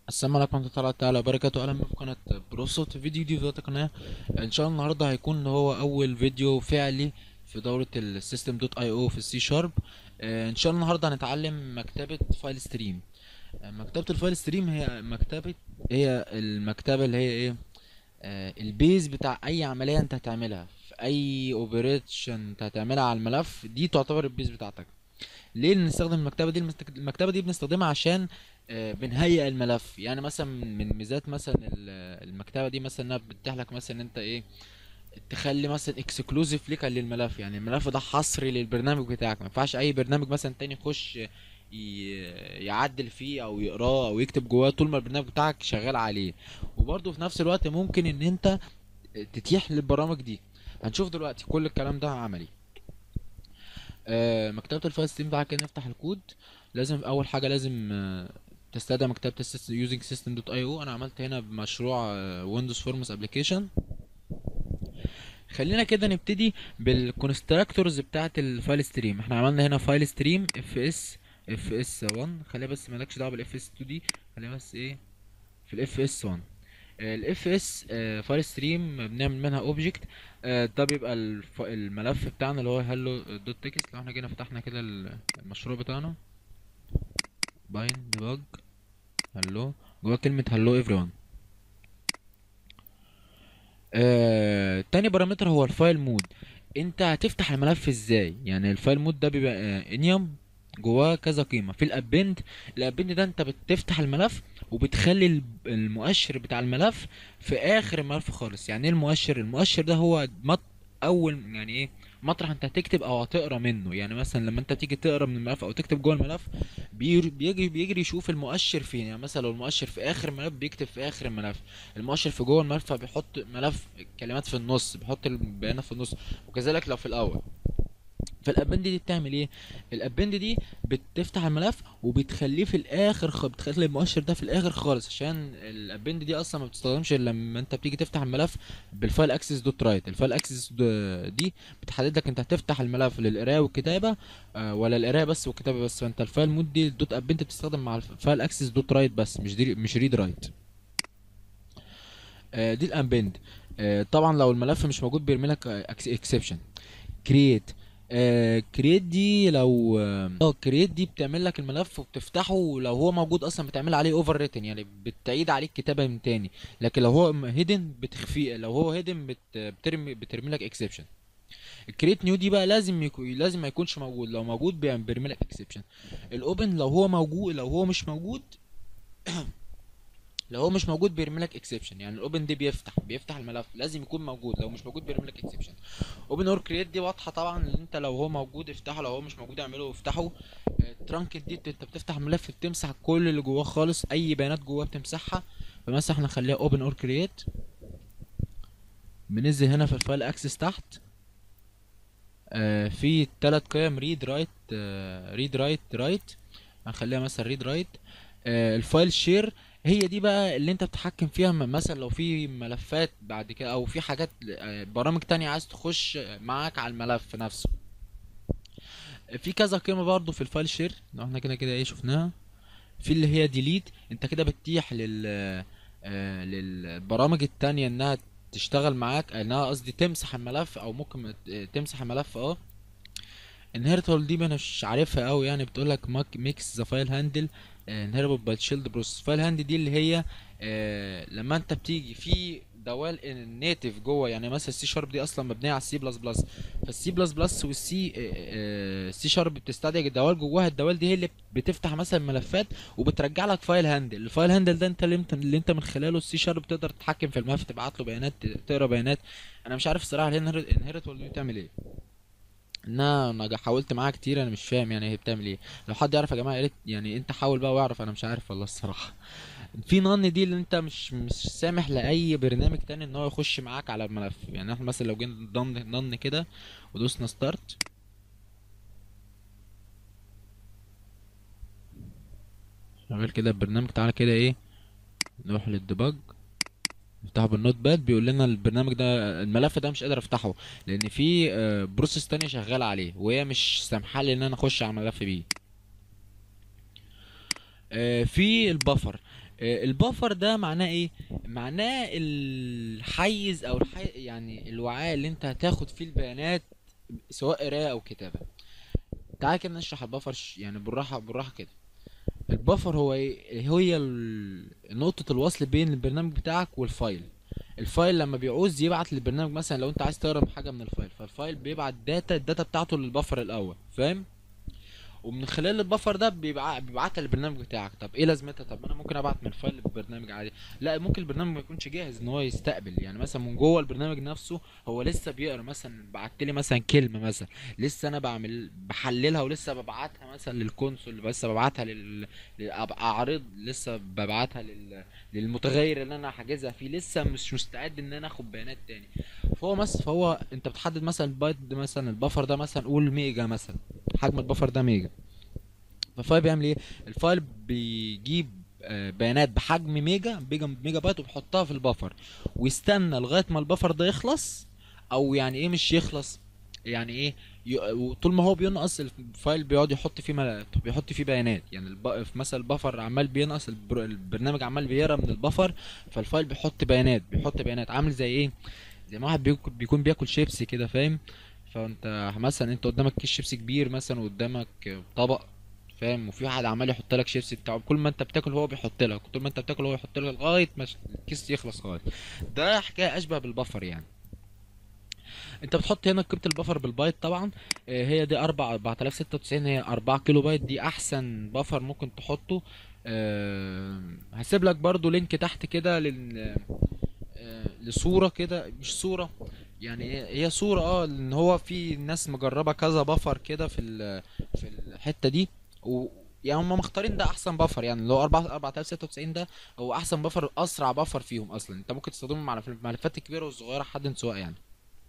السلام عليكم ورحمة الله تعالى وبركاته أهلا بكم في قناة بروسوت فيديو جديد في القناة إن شاء الله النهاردة هيكون هو أول فيديو فعلي في دورة السيستم دوت اي او في السي شارب إن شاء الله النهاردة هنتعلم مكتبة فايل ستريم آه، مكتبة الفايل ستريم هي مكتبة هي المكتبة اللي هي ايه آه، البيز بتاع أي عملية أنت هتعملها في أي اوبريشن أنت هتعملها على الملف دي تعتبر البيز بتاعتك ليه بنستخدم المكتبه دي المستك- المكتبه دي بنستخدمها عشان آه، بنهيئ الملف يعني مثلا من ميزات مثلا ال- المكتبه دي مثلا انها بتتيح لك مثلا ان انت ايه تخلي مثلا اكسكلوزيف ليك للملف يعني الملف ده حصري للبرنامج بتاعك ما ينفعش اي برنامج مثلا تاني يخش ي- يعدل فيه او يقراه او يكتب جواه طول ما البرنامج بتاعك شغال عليه وبرضه في نفس الوقت ممكن ان انت تتيح للبرامج دي هنشوف دلوقتي كل الكلام ده عملي آه، مكتبة الفايل ستريم بتاعك كده نفتح الكود لازم اول حاجة لازم آه، تستدعي مكتبة السيستم using system.io انا عملت هنا بمشروع ويندوز فورمز ابلكيشن خلينا كده نبتدي بالكونستراكتورز بتاعة الفايل ستريم احنا عملنا هنا فايل ستريم اف اس اف اس 1 خليها بس مالكش دعوة بالاف اس 2 دي خليها بس ايه في الاف اس 1 الاف اس فايل ستريم بنعمل منها اوبجكت ده بيبقى الف- الملف بتاعنا اللي هو هلو دوت تكست لو احنا جينا فتحنا كده ال- المشروع بتاعنا باين ديباج هلو جواه كلمة هلو everyone آه، تاني بارامتر هو الفايل مود انت هتفتح الملف ازاي يعني الفايل مود ده بيبقى آه، انيوم جواه كذا قيمة في الابند الابند ده انت بتفتح الملف وبتخلي الب- المؤشر بتاع الملف في اخر الملف خالص يعني ايه المؤشر المؤشر ده هو مط اول يعني ايه مطرح انت هتكتب او هتقرا منه يعني مثلا لما انت تيجي تقرا من الملف او تكتب جوه الملف بير- بيجي بيجري يشوف المؤشر فين يعني مثلا لو المؤشر في اخر الملف بيكتب في اخر الملف المؤشر في جوه الملف فبيحط ملف كلمات في النص بيحط البيانات في النص وكذلك لو في الاول فالابند دي بتعمل ايه الابند دي بتفتح الملف وبتخليه في الاخر خ... بتخلي المؤشر ده في الاخر خالص عشان الابند دي اصلا ما بتستخدمش الا لما انت بتيجي تفتح الملف بالفايل اكسس دوت رايت الفايل اكسس دي بتحدد لك انت هتفتح الملف للقراءه والكتابه آه، ولا القراءه بس والكتابه بس فانت الفايل مود دي الدوت ابند بتستخدم مع الفايل اكسس دوت رايت بس مش دي مش ريد رايت آه، دي الامبند آه، طبعا لو الملف مش موجود بيرمي لك اكسبشن كرييت كرييت دي لو اه كرييت دي بتعمل لك الملف وبتفتحه ولو هو موجود اصلا بتعمل عليه اوفر ريتن يعني بتعيد عليه الكتابه من تاني لكن لو هو هيدن بتخفيه لو هو هيدن بت بترمي بترمي لك اكسبشن الكرييت نيو دي بقى لازم يكون لازم ما يكونش موجود لو موجود بيعمل- بيرمي لك اكسبشن الاوبن لو هو موجود لو هو مش موجود لو هو مش موجود بيرمي لك اكسبشن يعني الاوبن دي بيفتح بيفتح الملف لازم يكون موجود لو مش موجود بيرمي لك اكسبشن اوبن اور كرييت دي واضحه طبعا ان انت لو هو موجود افتحه لو هو مش موجود اعمله وافتحه ترانك دي انت بتفتح الملف بتمسح كل اللي جواه خالص اي بيانات جواه بتمسحها فمثلا احنا نخليها اوبن اور كرييت بننزل هنا في الفايل اكسس تحت آه، في ثلاث قيم ريد رايت ريد رايت رايت هنخليها مثلا ريد رايت الفايل شير هي دي بقى اللي انت بتتحكم فيها م- مثلا لو في ملفات بعد كده او في حاجات آه، برامج تانية عايز تخش معاك على الملف نفسه في كذا قيمة برضو في الفايل شير لو احنا كده كده ايه شفناها في اللي هي ديليت انت كده بتتيح لل آه، للبرامج التانية انها تشتغل معاك انها قصدي تمسح الملف او ممكن ت- تمسح الملف اه انهيرتال دي انا مش عارفها قوي يعني بتقول لك ميكس ذا فايل هاندل انهيربل باي تشيلد بروسيس فايل هاند دي اللي هي آه، لما انت بتيجي في دوال النيتف جوه يعني مثلا السي شارب دي اصلا مبنيه على السي بلس بلس فالسي بلس بلس والسي سي شارب بتستدعي الدوال جواها الدوال دي هي اللي بتفتح مثلا ملفات وبترجع لك فايل هاندل الفايل هاندل ده انت اللي انت اللي انت من خلاله السي شارب تقدر تتحكم في الملف تبعت له بيانات تقرا بيانات انا مش عارف الصراحه الانهيرت دي بتعمل ايه انها انا حاولت معاها كتير انا مش فاهم يعني هي بتعمل ايه لو حد يعرف يا جماعه يا ريت يعني انت حاول بقى واعرف انا مش عارف والله الصراحه في نان دي اللي انت مش مش سامح لاي برنامج تاني ان هو يخش معاك على الملف يعني احنا مثلا لو جينا ضمن نان كده ودوسنا ستارت شغال كده البرنامج تعالى كده ايه نروح للديباج نفتحه بالنوت باد بيقول لنا البرنامج ده الملف ده مش قادر افتحه لان في آه، بروسيس تانية شغالة عليه وهي مش سامحة لي ان انا اخش على الملف بيه آه، في البفر آه، البفر ده معناه ايه معناه الحيز او الحي... يعني الوعاء اللي انت هتاخد فيه البيانات سواء قراءة او كتابة تعال كده نشرح البفر ش- يعني بالراحة بالراحة كده البفر هو ايه هي ال- نقطة الوصل بين البرنامج بتاعك والفايل الفايل لما بيعوز يبعت للبرنامج مثلا لو انت عايز تقرا حاجة من الفايل فالفايل بيبعت داتا الداتا بتاعته للبفر الاول فاهم ومن خلال البفر ده بيبع... بيبعتها للبرنامج بتاعك طب ايه لازمتها طب انا ممكن ابعت من فايل للبرنامج عادي لا ممكن البرنامج ما يكونش جاهز ان هو يستقبل يعني مثلا من جوه البرنامج نفسه هو لسه بيقرا مثلا بعت لي مثلا كلمه مثلا لسه انا بعمل بحللها ولسه ببعتها مثلا للكونسول لسه ببعتها لل للاعراض لسه ببعتها لل... للمتغير اللي انا حاجزها فيه لسه مش مستعد ان انا اخد بيانات تاني فهو مثلا فهو انت بتحدد مثلا البايت ده مثلا البفر ده مثلا قول ميجا مثلا حجم البفر ده ميجا فالفايل بيعمل ايه الفايل بيجيب آه، بيانات بحجم ميجا ميجا ميجا بايت وبيحطها في البفر ويستنى لغايه ما البفر ده يخلص او يعني ايه مش يخلص يعني ايه ي... وطول ما هو بينقص الفايل بيقعد يحط فيه مل... بيحط فيه بيانات يعني الب... في مثلا البفر عمال بينقص البر... البرنامج عمال بيقرا من البفر فالفايل بيحط بيانات بيحط بيانات عامل زي ايه زي ما واحد بيك- بيكون بياكل شيبسي كده فاهم فانت مثلا انت قدامك كيس شيبسي كبير مثلا وقدامك طبق فاهم وفي واحد عمال يحط لك شيبسي بتاعه كل ما انت بتاكل هو بيحط لك كل ما انت بتاكل هو يحط لك لغايه ما الكيس يخلص خالص ده حكايه اشبه بالبفر يعني انت بتحط هنا قيمه البفر بالبايت طبعا آه، هي دي 4 4096 هي 4 كيلو بايت دي احسن بفر ممكن تحطه آه، هسيب لك برضو لينك تحت كده لل آه، لصورة كده مش صورة يعني هي هي صورة اه ان هو في ناس مجربة كذا بفر كده في ال- في الحتة دي و يعني هم مختارين ده احسن بفر يعني اللي هو 4 4096 ده هو احسن بفر اسرع بفر فيهم اصلا انت ممكن تستخدمه مع الف- الملفات الكبيرة والصغيرة حد سواء يعني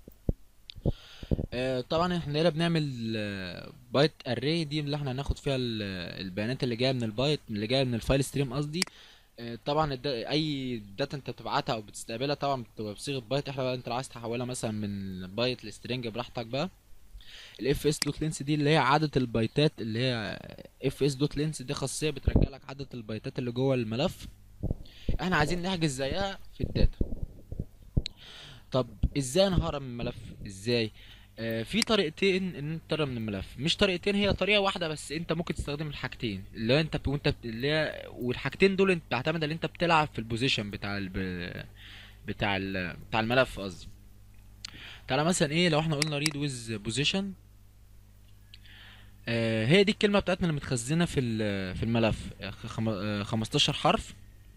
آه، طبعا احنا هنا بنعمل آه، بايت اري دي اللي احنا هناخد فيها ال- البيانات اللي جايه من البايت اللي جايه من الفايل ستريم قصدي آه، طبعا الد- اي داتا انت بتبعتها او بتستقبلها طبعا بتبقى بصيغه بايت احنا بقى انت لو عايز تحولها مثلا من بايت لسترينج براحتك بقى الاف اس دوت لينس دي اللي هي عدد البايتات اللي هي اف اس دوت لينس دي خاصيه بترجع لك عدد البايتات اللي جوه الملف احنا عايزين نحجز زيها في الداتا طب ازاي انا هقرا من الملف ازاي آه في طريقتين ان انت تقرا من الملف مش طريقتين هي طريقه واحده بس انت ممكن تستخدم الحاجتين اللي هو انت ب- وانت بت- اللي هي والحاجتين دول انت بتعتمد ان انت بتلعب في البوزيشن بتاع ال بتاع ال بتاع الملف قصدي تعالى مثلا ايه لو احنا قلنا read with position آه هي دي الكلمه بتاعتنا اللي متخزنه في ال- في الملف آه، خم- آه، 15 حرف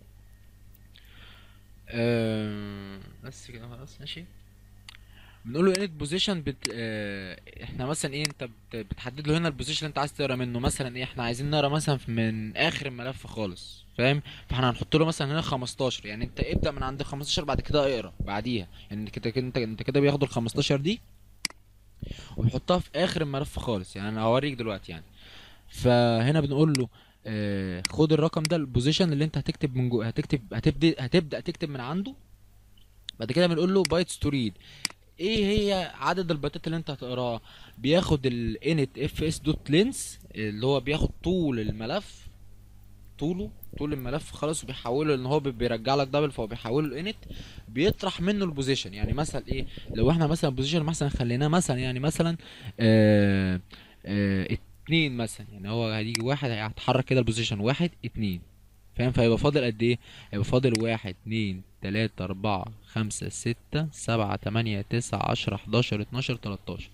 آه بس كده خلاص ماشي بنقول له init position بت... آه... احنا مثلا ايه انت بت... بتحدد له هنا البوزيشن اللي انت عايز تقرا منه مثلا ايه احنا عايزين نقرا مثلا في- من اخر الملف خالص فاهم فاحنا هنحط له مثلا هنا 15 يعني انت ابدأ من عند 15 بعد كده اقرا بعديها يعني انت كده انت انت كده بياخدوا ال 15 دي ويحطها في اخر الملف خالص يعني انا هوريك دلوقتي يعني فهنا بنقول له آه... خد الرقم ده البوزيشن اللي انت هتكتب من جو... هتكتب هتبدأ هتبدأ تكتب من عنده بعد كده بنقول له بايتس تو ريد ايه هي عدد البايتات اللي انت هتقراها بياخد ال init fs dot length اللي هو بياخد طول الملف طوله طول الملف خلاص وبيحوله ان هو بي- بيرجع لك دبل فهو بيحوله ل init بيطرح منه البوزيشن يعني مثلا ايه لو احنا مثلا البوزيشن مثلا خليناه مثلا يعني مثلا آه آه اتنين مثلا يعني هو هيجي واحد هيتحرك كده البوزيشن واحد اتنين فاهم فهيبقى فاضل قد ايه هيبقى فاضل واحد اتنين تلاتة اربعة خمسة ستة سبعة تمانية تسعة عشرة حداشر اتناشر تلاتاشر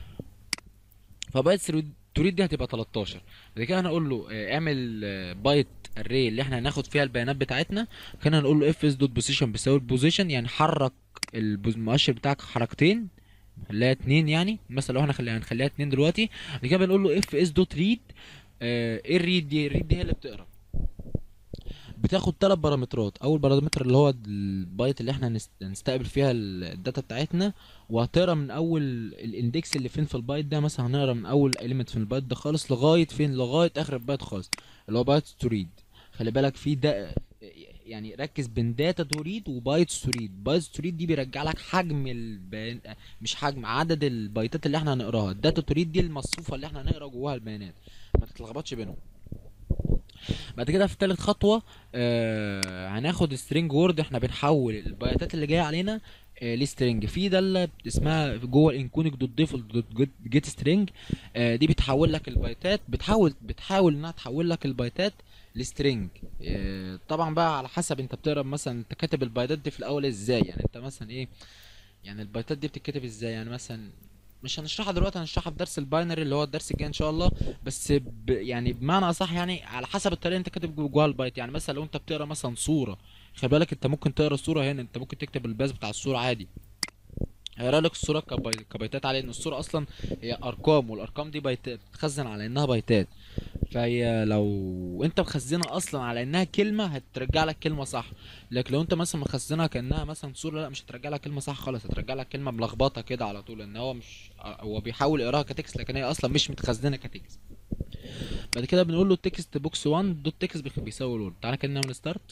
فبايت تريد دي هتبقى 13 بعد كده هنقول له آه، اعمل آه، بايت الري اللي احنا هناخد فيها البيانات بتاعتنا كان هنقول له اف اس دوت بوزيشن بيساوي البوزيشن يعني حرك البوز- المؤشر بتاعك حركتين خليها اتنين يعني مثلا لو احنا خليها هنخليها اتنين دلوقتي بعد كده بنقول له اف اس دوت ريد ايه الريد دي الريد دي هي اللي بتقرا بتاخد ثلاث بارامترات اول بارامتر اللي هو البايت اللي احنا هنست- هنستقبل فيها ال- الداتا بتاعتنا وهتقرا من اول الاندكس اللي فين في البايت ده مثلا هنقرا من اول element في البايت ده خالص لغايه فين لغايه اخر البايت خالص اللي هو بايت تو ريد خلي بالك في ده يعني ركز بين داتا تو ريد وبايتس تو ريد بايتس تو ريد دي بيرجع لك حجم البيان مش حجم عدد البايتات اللي احنا هنقراها الداتا تو ريد دي المصفوفه اللي احنا هنقرا جواها البيانات ما تتلخبطش بينهم بعد كده في تالت خطوه آه هناخد string word احنا بنحول البايتات اللي جايه علينا آه لسترنج في داله اسمها جوه الانكونيك دوت ديفولت دوت جيت سترينج آه دي بتحول لك البايتات بتحاول بتحاول انها تحول لك البايتات لسترنج آه طبعا بقى على حسب انت بتقرا مثلا انت كاتب البايتات دي في الاول ازاي يعني انت مثلا ايه يعني البايتات دي بتتكتب ازاي يعني مثلا مش هنشرحها دلوقتي هنشرحها في درس الباينري اللي هو الدرس الجاي ان شاء الله بس ب يعني بمعنى اصح يعني على حسب الطريقه اللي انت كاتب جواها البايت يعني مثلا لو انت بتقرا مثلا صوره خلي بالك انت ممكن تقرا الصوره هنا انت ممكن تكتب الباس بتاع الصوره عادي هيقرا لك الصوره كباي... كبايتات على ان الصوره اصلا هي ارقام والارقام دي بايت... بتتخزن على انها بايتات فهي لو انت مخزنها اصلا على انها كلمه هترجع لك كلمه صح لكن لو انت مثلا مخزنها كانها مثلا صوره لا مش هترجع لك كلمه صح خالص هترجع لك كلمه ملخبطه كده على طول ان هو مش هو بيحاول يقراها كتكست لكن هي اصلا مش متخزنه كتكست بعد كده بنقول له تكست بوكس 1 دوت تكست بيساوي الورد تعالى كده نعمل ستارت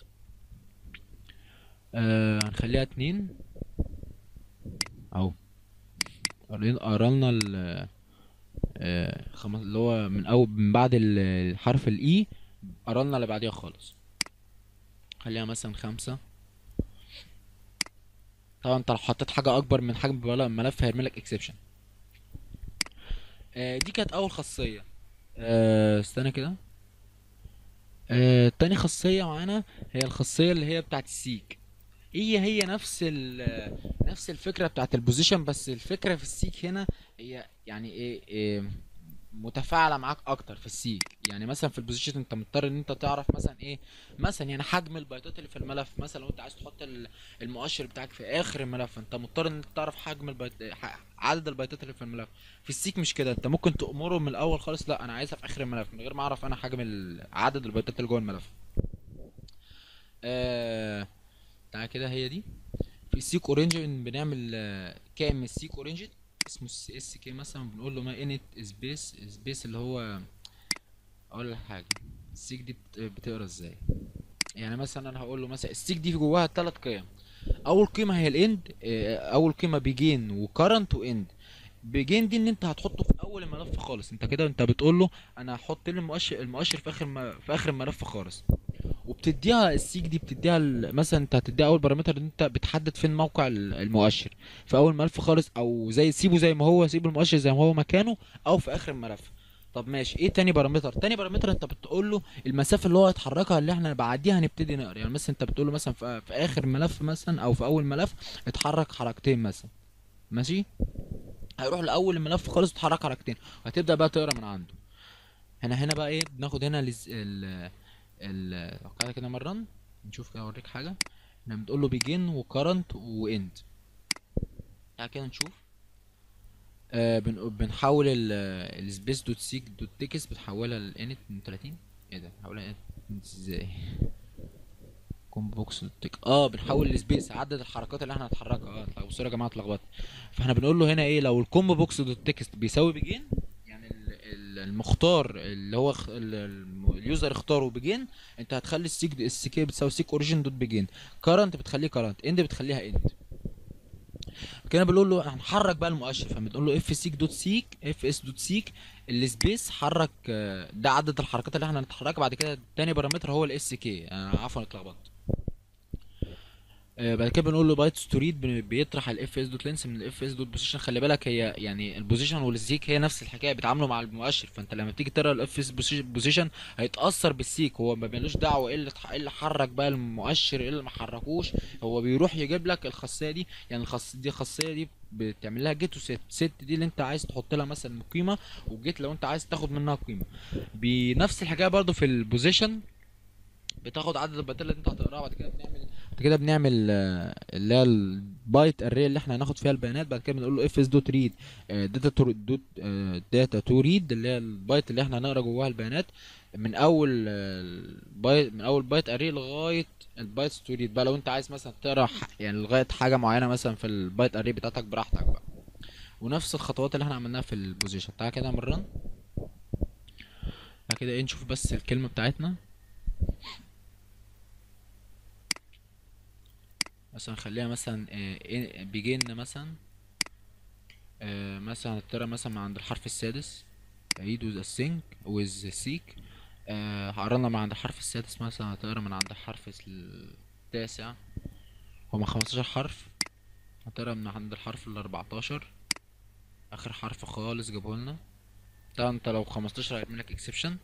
آه هنخليها اتنين اهو قرينا قرالنا ال آه خمس اللي هو من اول من بعد ال- الحرف الاي قرالنا اللي بعديها خالص خليها مثلا خمسة طبعا انت لو حطيت حاجة اكبر من حجم الملف هيرمي لك اكسبشن آه دي كانت اول خاصية آه استنى كده آه تاني خاصية معانا هي الخاصية اللي هي بتاعت السيك هي هي نفس ال نفس الفكره بتاعت البوزيشن بس الفكره في السيك هنا هي يعني ايه, إيه متفاعله معاك اكتر في السيك يعني مثلا في البوزيشن انت مضطر ان انت تعرف مثلا ايه مثلا يعني حجم البايتات اللي في الملف مثلا لو انت عايز تحط ال- المؤشر بتاعك في اخر الملف انت مضطر ان انت تعرف حجم البايت ح- عدد البايتات اللي في الملف في السيك مش كده انت ممكن تأمره من الاول خالص لا انا عايزها في اخر الملف من غير ما اعرف انا حجم ال- عدد البايتات اللي جوه الملف آه تعالى كده هي دي في السيك اورنج بنعمل آه، كائن من السيك اورنج اسمه اس كي مثلا بنقول له ما انت سبيس سبيس اللي هو اقول لك حاجه السيك دي بت- بتقرا ازاي يعني مثلا انا هقول له مثلا السيك دي في جواها ثلاث قيم اول قيمه هي الاند آه، اول قيمه بيجين وكرنت واند بيجين دي ان انت هتحطه في اول الملف خالص انت كده انت بتقول له انا هحط لي المؤشر المؤشر في اخر م- في اخر الملف خالص وبتديها السيك دي بتديها ال- مثلا انت هتديها اول بارامتر ان انت بتحدد فين موقع ال- المؤشر في اول ملف خالص او زي سيبه زي ما هو سيب المؤشر زي ما هو مكانه او في اخر الملف طب ماشي ايه تاني بارامتر تاني بارامتر انت بتقول له المسافه اللي هو هيتحركها اللي احنا بعديها هنبتدي نقرا يعني مثلا انت بتقول له مثلا في, في اخر ملف مثلا او في اول ملف اتحرك حركتين مثلا ماشي هيروح لاول الملف خالص اتحرك حركتين وهتبدا بقى تقرا من عنده هنا هنا بقى ايه بناخد هنا لز... ال ال وقعنا كده مرة نشوف كده اوريك حاجة احنا بنقول له بيجن وكرنت واند تعالى كده نشوف آه بن... بنحول السبيس دوت سيك دوت تكست بتحولها لانت من 30 ايه ده بنحولها انت ازاي كوم بوكس دوت تك اه بنحول السبيس عدد الحركات اللي احنا هنتحركها اه اتلخبطوا بصوا يا جماعه اتلخبطت فاحنا بنقول له هنا ايه لو الكومبو بوكس دوت تكست بيساوي بيجين يعني ال- ال- المختار اللي هو خ- ال- الم- اليوزر اختاره بيجين انت هتخلي السيك السيك بتساوي سيك اوريجين دوت بيجين كارنت بتخليه كارنت اند بتخليها اند كده بنقول له هنحرك بقى المؤشر فبنقول له اف سيك دوت سيك اف اس دوت سيك السبيس حرك آه، ده عدد الحركات اللي احنا هنتحركها بعد كده تاني بارامتر هو الاس كي انا عفوا اتلخبطت آه، بعد كده بنقول له بايتس تو ريد بيطرح الاف اس دوت لينس من الاف اس دوت بوزيشن خلي بالك هي يعني البوزيشن والسيك هي نفس الحكايه بيتعاملوا مع المؤشر فانت لما تيجي تقرا الاف اس بوزيشن هيتاثر بالسيك هو ما بيلوش دعوه ايه اللي اتح- ايه اللي حرك بقى المؤشر ايه اللي ما حركوش هو بيروح يجيب لك الخاصيه دي يعني الخاص دي الخاصيه دي بتعمل لها جيت وست ست دي اللي انت عايز تحط لها مثلا قيمه وجيت لو انت عايز تاخد منها قيمه بنفس الحكايه برضو في البوزيشن بتاخد عدد البيانات اللي انت هتقراها بعد كده بنعمل بعد كده بنعمل آه، اللي هي البايت اري اللي احنا هناخد فيها البيانات بعد كده بنقول له اف اس دوت ريد داتا تو دوت داتا تو ريد اللي هي البايت اللي احنا هنقرا جواها البيانات من اول آه، البايت من اول بايت اري لغايه البايتس تو ريد بقى لو انت عايز مثلا تقرا ح- يعني لغايه حاجه معينه مثلا في البايت اري بتاعتك براحتك بقى ونفس الخطوات اللي احنا عملناها في البوزيشن تعالى كده مرن بعد كده ايه نشوف بس الكلمه بتاعتنا مثلا خليها مثلا بيجن مثلا آه، مثلا هتقرا مثلا من عند الحرف السادس عيد with a sync with seek آه هقرا من عند الحرف السادس مثلا هتقرا من عند الحرف التاسع هما 15 حرف هتقرا من عند الحرف ال 14 اخر حرف خالص جابه لنا ده انت لو 15 هيعمل لك اكسبشن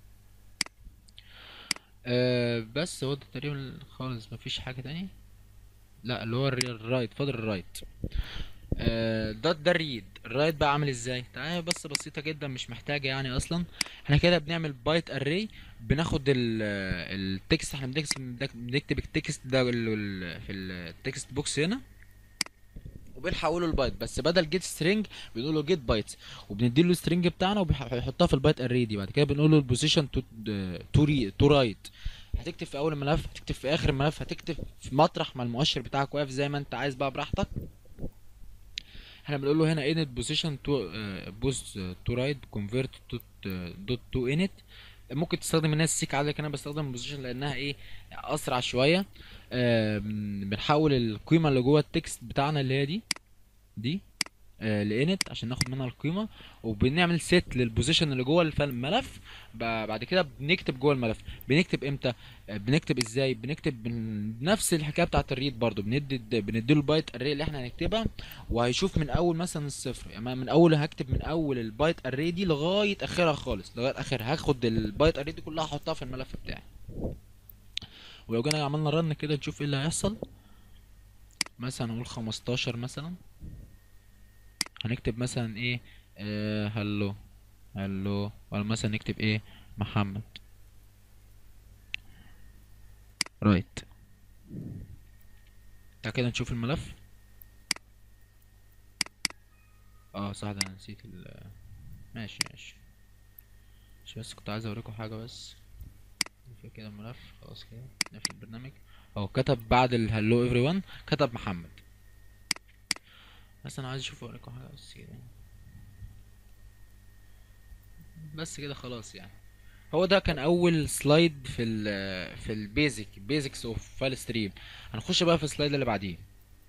آه بس هو ده تقريبا خالص مفيش حاجه تاني لا اللي هو الري- الرايت فاضل الرايت آه، ده ده الريد الرايت بقى عامل ازاي تعالى بس بسيطه جدا مش محتاجه يعني اصلا احنا كده بنعمل بايت اري بناخد ال التكست احنا بنكتب بنكتب التكست ده ال- ال- في التكست بوكس هنا وبنحوله لبايت بس بدل جيت سترينج بنقول له جيت بايتس وبنديله السترينج بتاعنا وبيحطها في البايت اري دي بعد كده بنقول له البوزيشن تو تو ري تو رايت هتكتب في اول الملف هتكتب في اخر الملف هتكتب في مطرح ما المؤشر بتاعك واقف زي ما انت عايز بقى براحتك احنا بنقول له هنا init position to uh, post to right convert to dot to init ممكن تستخدم هنا السيك عادي لكن انا بستخدم position لانها ايه اسرع شويه آم، بنحول القيمه اللي جوه التكست بتاعنا اللي هي دي دي آه لانت عشان ناخد منها القيمه وبنعمل سيت للبوزيشن اللي جوه الف- الملف ب- بعد كده بنكتب جوه الملف بنكتب امتى آه، بنكتب ازاي بنكتب بن- نفس الحكايه بتاعه الريد برضو بندي بنديله البايت اري اللي احنا هنكتبها وهيشوف من اول مثلا الصفر يعني من اول هكتب من اول البايت اري دي لغايه اخرها خالص لغايه اخرها هاخد البايت اري دي كلها احطها في الملف بتاعي ولو جينا عملنا رن كده نشوف ايه اللي هيحصل مثلا نقول 15 مثلا هنكتب مثلا ايه آه هلو هلو ولا مثلا نكتب ايه محمد رايت تعال كده نشوف الملف اه صح ده انا نسيت ال ماشي ماشي مش بس كنت عايز اوريكم حاجة بس نقفل كده الملف خلاص كده نقفل البرنامج اهو كتب بعد الهلو ايفري ون كتب محمد بس انا عايز اشوف اوريكم حاجة بس كده بس كده خلاص يعني هو ده كان اول سلايد في ال في البيزك بيزكس اوف فايل ستريم هنخش بقى في السلايد اللي بعديه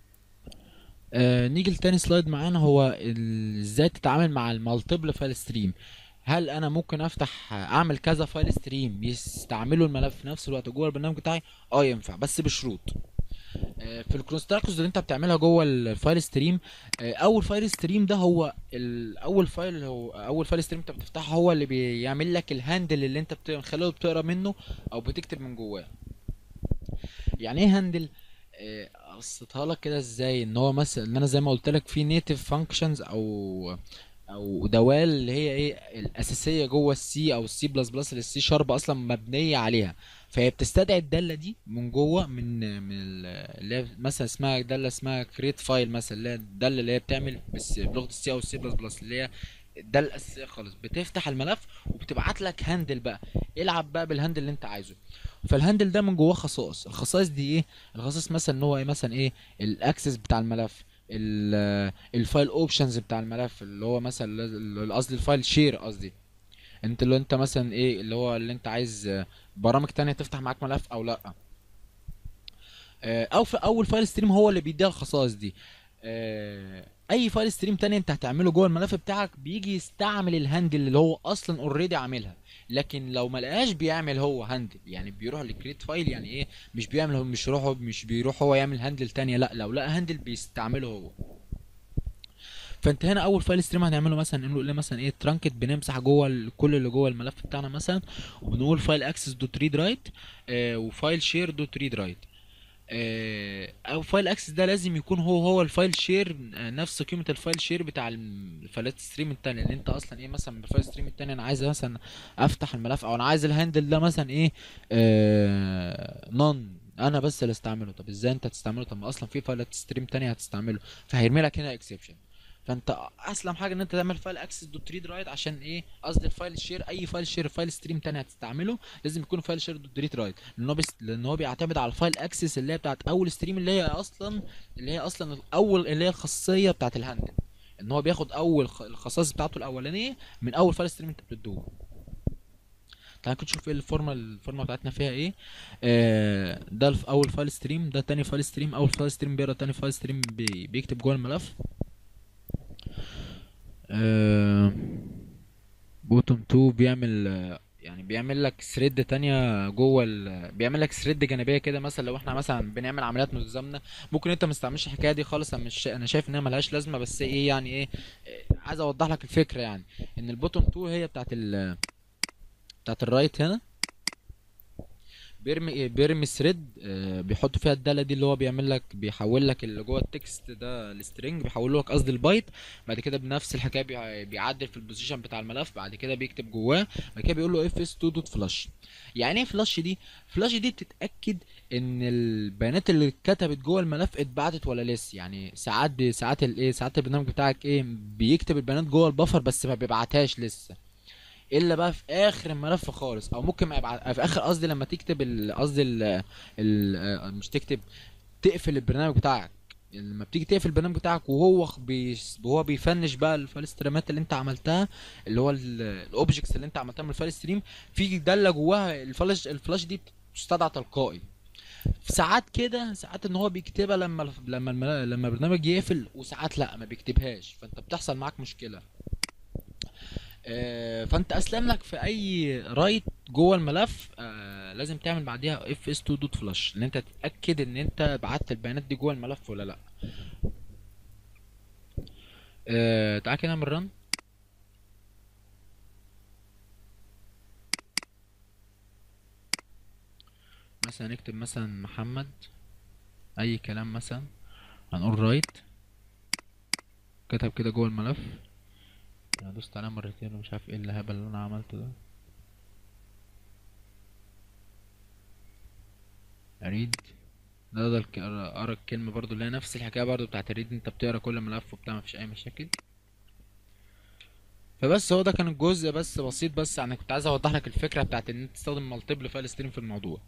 آه نيجي لتاني سلايد معانا هو ال- ازاي تتعامل مع المالتيبل فايل ستريم هل انا ممكن افتح اعمل كذا فايل ستريم يستعملوا الملف في نفس الوقت جوه البرنامج بتاعي اه ينفع بس بشروط آه، في الكونستراكتورز اللي انت بتعملها جوه الفايل ستريم آه، اول فايل ستريم ده هو الاول فايل اللي هو اول فايل ستريم انت بتفتحه هو اللي بيعمل لك الهاندل اللي انت بتخليه بتقرا منه او بتكتب من جواه يعني ايه هاندل آه، قصتها لك كده ازاي ان هو مثلا ان انا زي ما قلت لك في نيتف فانكشنز او او دوال اللي هي ايه الاساسيه جوه السي او السي بلس بلس اللي السي شارب اصلا مبنيه عليها فهي بتستدعي الداله دي من جوه من من ال- اللي هي مثلا اسمها داله اسمها كريت فايل مثلا اللي هي الداله اللي هي بتعمل بس بلغه السي او السي بلس بلس اللي هي الداله الاساسيه خالص بتفتح الملف وبتبعت لك هاندل بقى العب بقى بالهاندل اللي انت عايزه فالهاندل ده من جواه خصائص الخصائص دي ايه الخصائص مثلا ان هو ايه مثلا ايه الاكسس بتاع الملف ال- الفايل اوبشنز بتاع الملف اللي هو مثلا اللي- قصدي الفايل شير قصدي انت اللي انت مثلا ايه اللي هو اللي انت عايز آه، برامج تانية تفتح معاك ملف او لا آه، او في اول فايل ستريم هو اللي بيديها الخصائص دي آه، اي فايل ستريم تاني انت هتعمله جوه الملف بتاعك بيجي يستعمل الهاندل اللي هو اصلا اوريدي عاملها لكن لو ما لقاش بيعمل هو هاندل يعني بيروح لكريت فايل يعني ايه مش بيعمل هو مش يروح مش بيروح هو يعمل هاندل تانية لا لو لقى هاندل بيستعمله هو فانت هنا اول فايل ستريم هنعمله مثلا نقول له مثلا ايه ترانكت بنمسح جوه ال- كل اللي جوه الملف بتاعنا مثلا وبنقول فايل اكسس دوت ريد رايت وفايل شير دوت ريد رايت او فايل اكسس ده لازم يكون هو هو الفايل شير آه، نفس قيمه الفايل شير بتاع الم- الفايلات ستريم التانية لان انت اصلا ايه مثلا بالفايل ستريم التاني انا عايز مثلا افتح الملف او انا عايز الهاندل ده مثلا ايه آه نون انا بس اللي استعمله طب ازاي انت تستعمله طب ما اصلا في فايلات ستريم تانية هتستعمله فهيرمي لك هنا اكسبشن فانت اسلم حاجه ان انت تعمل فايل اكسس دوت ريد رايت عشان ايه قصدي الفايل شير اي فايل شير فايل ستريم تاني هتستعمله لازم يكون فايل شير دوت ريد رايت لان هو بس لان هو بيعتمد على الفايل اكسس اللي هي بتاعت اول ستريم اللي هي اصلا اللي هي اصلا الاول اللي هي الخاصيه بتاعت الهاندل ان هو بياخد اول خ- الخصائص بتاعته الاولانيه من اول فايل ستريم انت بتدوه تعال كده نشوف ايه الفورمه الفورمه بتاعتنا فيها ايه آه ده الف- اول فايل ستريم ده تاني فايل ستريم اول فايل ستريم بيقرا تاني فايل ستريم بي بيكتب جوه الملف آه بوتوم 2 بيعمل آه، يعني بيعمل لك ثريد تانية جوه ال... بيعمل لك ثريد جانبيه كده مثلا لو احنا مثلا بنعمل عمليات متزامنه ممكن انت ما تستعملش الحكايه دي خالص انا مش شا- انا شايف انها ملهاش لازمه بس ايه يعني ايه إيه، عايز اوضح لك الفكره يعني ان البوتون 2 هي بتاعت ال... بتاعت الرايت هنا بيرمي بيرمي ثريد بيحط فيها الداله دي اللي هو بيعمل لك بيحول لك اللي جوه التكست ده السترنج بيحوله لك قصدي البايت بعد كده بنفس الحكايه بي- بيعدل في البوزيشن بتاع الملف بعد كده بيكتب جواه بعد كده بيقول له اف اس 2 دوت فلاش يعني ايه فلاش دي فلاش دي بتتاكد ان البيانات اللي اتكتبت جوه الملف اتبعتت ولا لسه يعني ساعات بي ساعات الايه ساعات البرنامج بتاعك ايه بيكتب البيانات جوه البفر بس ما بيبعتهاش لسه الا بقى في اخر الملف خالص او ممكن ما يبعت في اخر قصدي لما تكتب ال- قصدي ال... ال... مش تكتب تقفل البرنامج بتاعك لما بتيجي تقفل البرنامج بتاعك وهو خ- بيس... وهو بيفنش بقى الفايل ستريمات اللي انت عملتها اللي هو الاوبجكتس اللي انت عملتها من الفايل ستريم في داله جواها الفلاش الفلاش دي بتستدعى تلقائي في ساعات كده ساعات ان هو بيكتبها لما الف- لما الملا- لما البرنامج يقفل وساعات لا ما بيكتبهاش فانت بتحصل معاك مشكله آه، فانت اسلم لك في اي رايت جوه الملف آه، لازم تعمل بعديها اف اس 2 دوت فلاش ان انت تتاكد ان انت بعت البيانات دي جوه الملف ولا لا آه، تعال كده نعمل رن مثلا نكتب مثلا محمد اي كلام مثلا هنقول رايت كتب كده جوه الملف انا دوست عليها مرتين ومش عارف ايه الهبل اللي انا عملته ده اريد ده ده الك- اقرا الكلمه برضو اللي هي نفس الحكايه برضو بتاعت الريد انت بتقرا كل ملف وبتاع مفيش اي مشاكل فبس هو ده كان الجزء بس بسيط بس انا كنت عايز اوضح لك الفكره بتاعت ان انت تستخدم مالتيبل فايل ستريم في الموضوع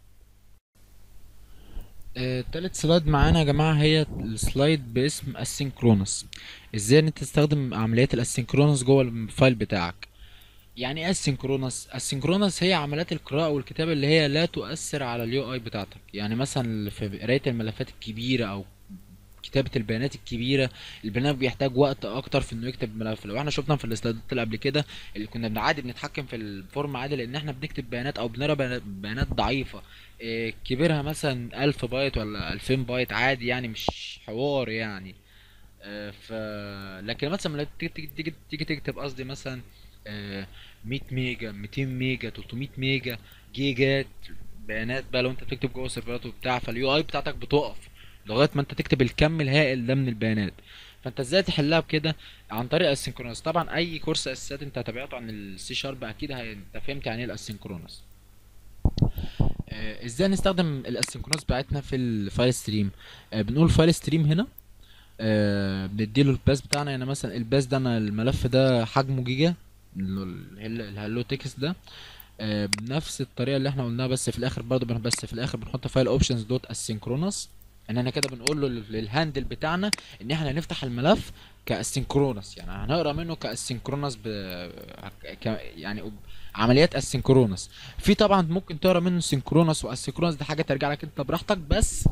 آه، تالت سلايد معانا يا جماعة هي السلايد باسم اسynchronous ازاي ان انت تستخدم عمليات الاسynchronous جوه الفايل بتاعك يعني ايه اسynchronous اسynchronous هي عمليات القراءة والكتابة اللي هي لا تؤثر على اليو اي بتاعتك يعني مثلا في قراية الملفات الكبيرة او كتابة البيانات الكبيرة البرنامج بيحتاج وقت أكتر في إنه يكتب ملف لو احنا شفنا في السلايدات اللي قبل كده اللي كنا بن- عادي بنتحكم في الفورم عادي لأن احنا بنكتب بيانات أو بنقرا بيانات بيانات ضعيفة إيه، كبيرها مثلا ألف بايت ولا ألفين بايت عادي يعني مش حوار يعني آه، ف لكن مثلا لما تيجي تيجي تيجي تيجي تكتب قصدي مثلا آه، 100 ميجا 200 ميجا 300 ميجا جيجات بيانات بقى لو انت بتكتب جوه سيرفرات وبتاع فاليو اي بتاعتك بتقف لغايه ما انت تكتب الكم الهائل ده من البيانات فانت ازاي تحلها بكده عن طريق السينكرونس طبعا اي كورس اساسيات انت تابعته عن السي شارب اكيد هي- انت فهمت يعني ايه الاسينكرونس آه، ازاي نستخدم الاسينكرونس بتاعتنا في الفايل ستريم آه، بنقول فايل ستريم هنا آه، بنديله الباس بتاعنا يعني مثلا الباس ده انا الملف ده حجمه جيجا ال- ال- الهالو تكست ده آه، بنفس الطريقه اللي احنا قلناها بس في الاخر برضه بن- بس في الاخر بنحط فايل اوبشنز دوت اسينكرونس ان احنا كده بنقول له لل- للهاندل بتاعنا ان احنا هنفتح الملف كاسينكرونس يعني هنقرا منه كاسينكرونس ب... ك... يعني عمليات اسينكرونس في طبعا ممكن تقرا منه سينكرونس واسينكرونس دي حاجه ترجع لك انت براحتك بس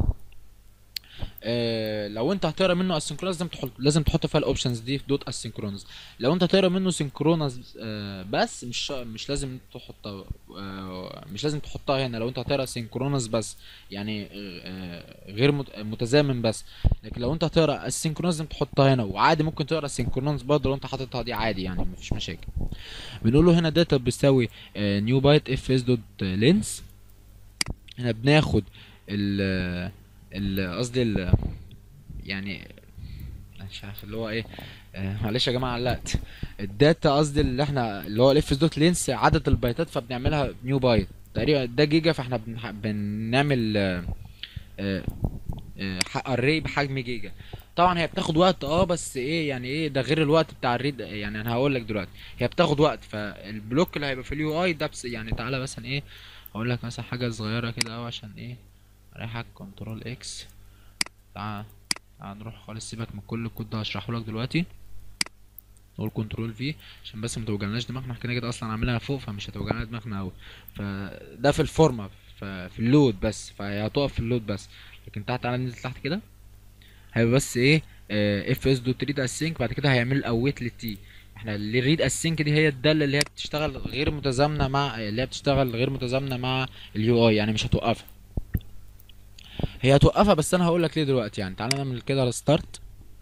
آه لو انت هتقرا منه اسynchronous لازم تحط لازم تحط فيها الاوبشنز دي في دوت اسynchronous لو انت هتقرا منه synchronous آه بس مش شا- مش لازم تحطها آه مش لازم تحطها هنا لو انت هتقرا synchronous بس يعني آه آه، غير مت- متزامن بس لكن لو انت هتقرا asynchronous لازم تحطها هنا وعادي ممكن تقرا synchronous برضه لو انت حاططها دي عادي يعني مفيش مشاكل بنقول له هنا داتا بيساوي نيو بايت اف اس دوت لينس هنا بناخد ال ال قصدي ال يعني مش عارف اللي هو ايه آه معلش يا جماعه علقت الداتا قصدي اللي احنا اللي هو الاف دوت لينس عدد البايتات فبنعملها نيو بايت تقريبا ده جيجا فاحنا بنح- بنعمل آه، آه، آه، اري بحجم جيجا طبعا هي بتاخد وقت اه بس ايه يعني ايه ده غير الوقت بتاع الريد يعني انا هقول لك دلوقتي هي بتاخد وقت فالبلوك اللي هيبقى في اليو اي ده بس يعني تعالى مثلا ايه اقول لك مثلا حاجه صغيره كده اهو عشان ايه اريحك كنترول اكس تعال تعال نروح خالص سيبك من كل الكود ده هشرحه لك دلوقتي نقول كنترول في عشان بس ما توجعناش دماغنا احنا كده كده اصلا عاملينها فوق فمش هتوجعنا دماغنا قوي فده في الفورمه ف- في اللود بس فهي هتقف في اللود بس لكن تحت تعالى ننزل تحت كده هيبقى بس ايه اف اس دوت ريد اسينك بعد كده هيعمل اويت للتي احنا اللي الريد اسync دي هي الداله اللي هي بتشتغل غير متزامنه مع اللي هي بتشتغل غير متزامنه مع اليو اي يعني مش هتوقفها هي هتوقفها بس انا هقول لك ليه دلوقتي يعني تعالى نعمل كده ريستارت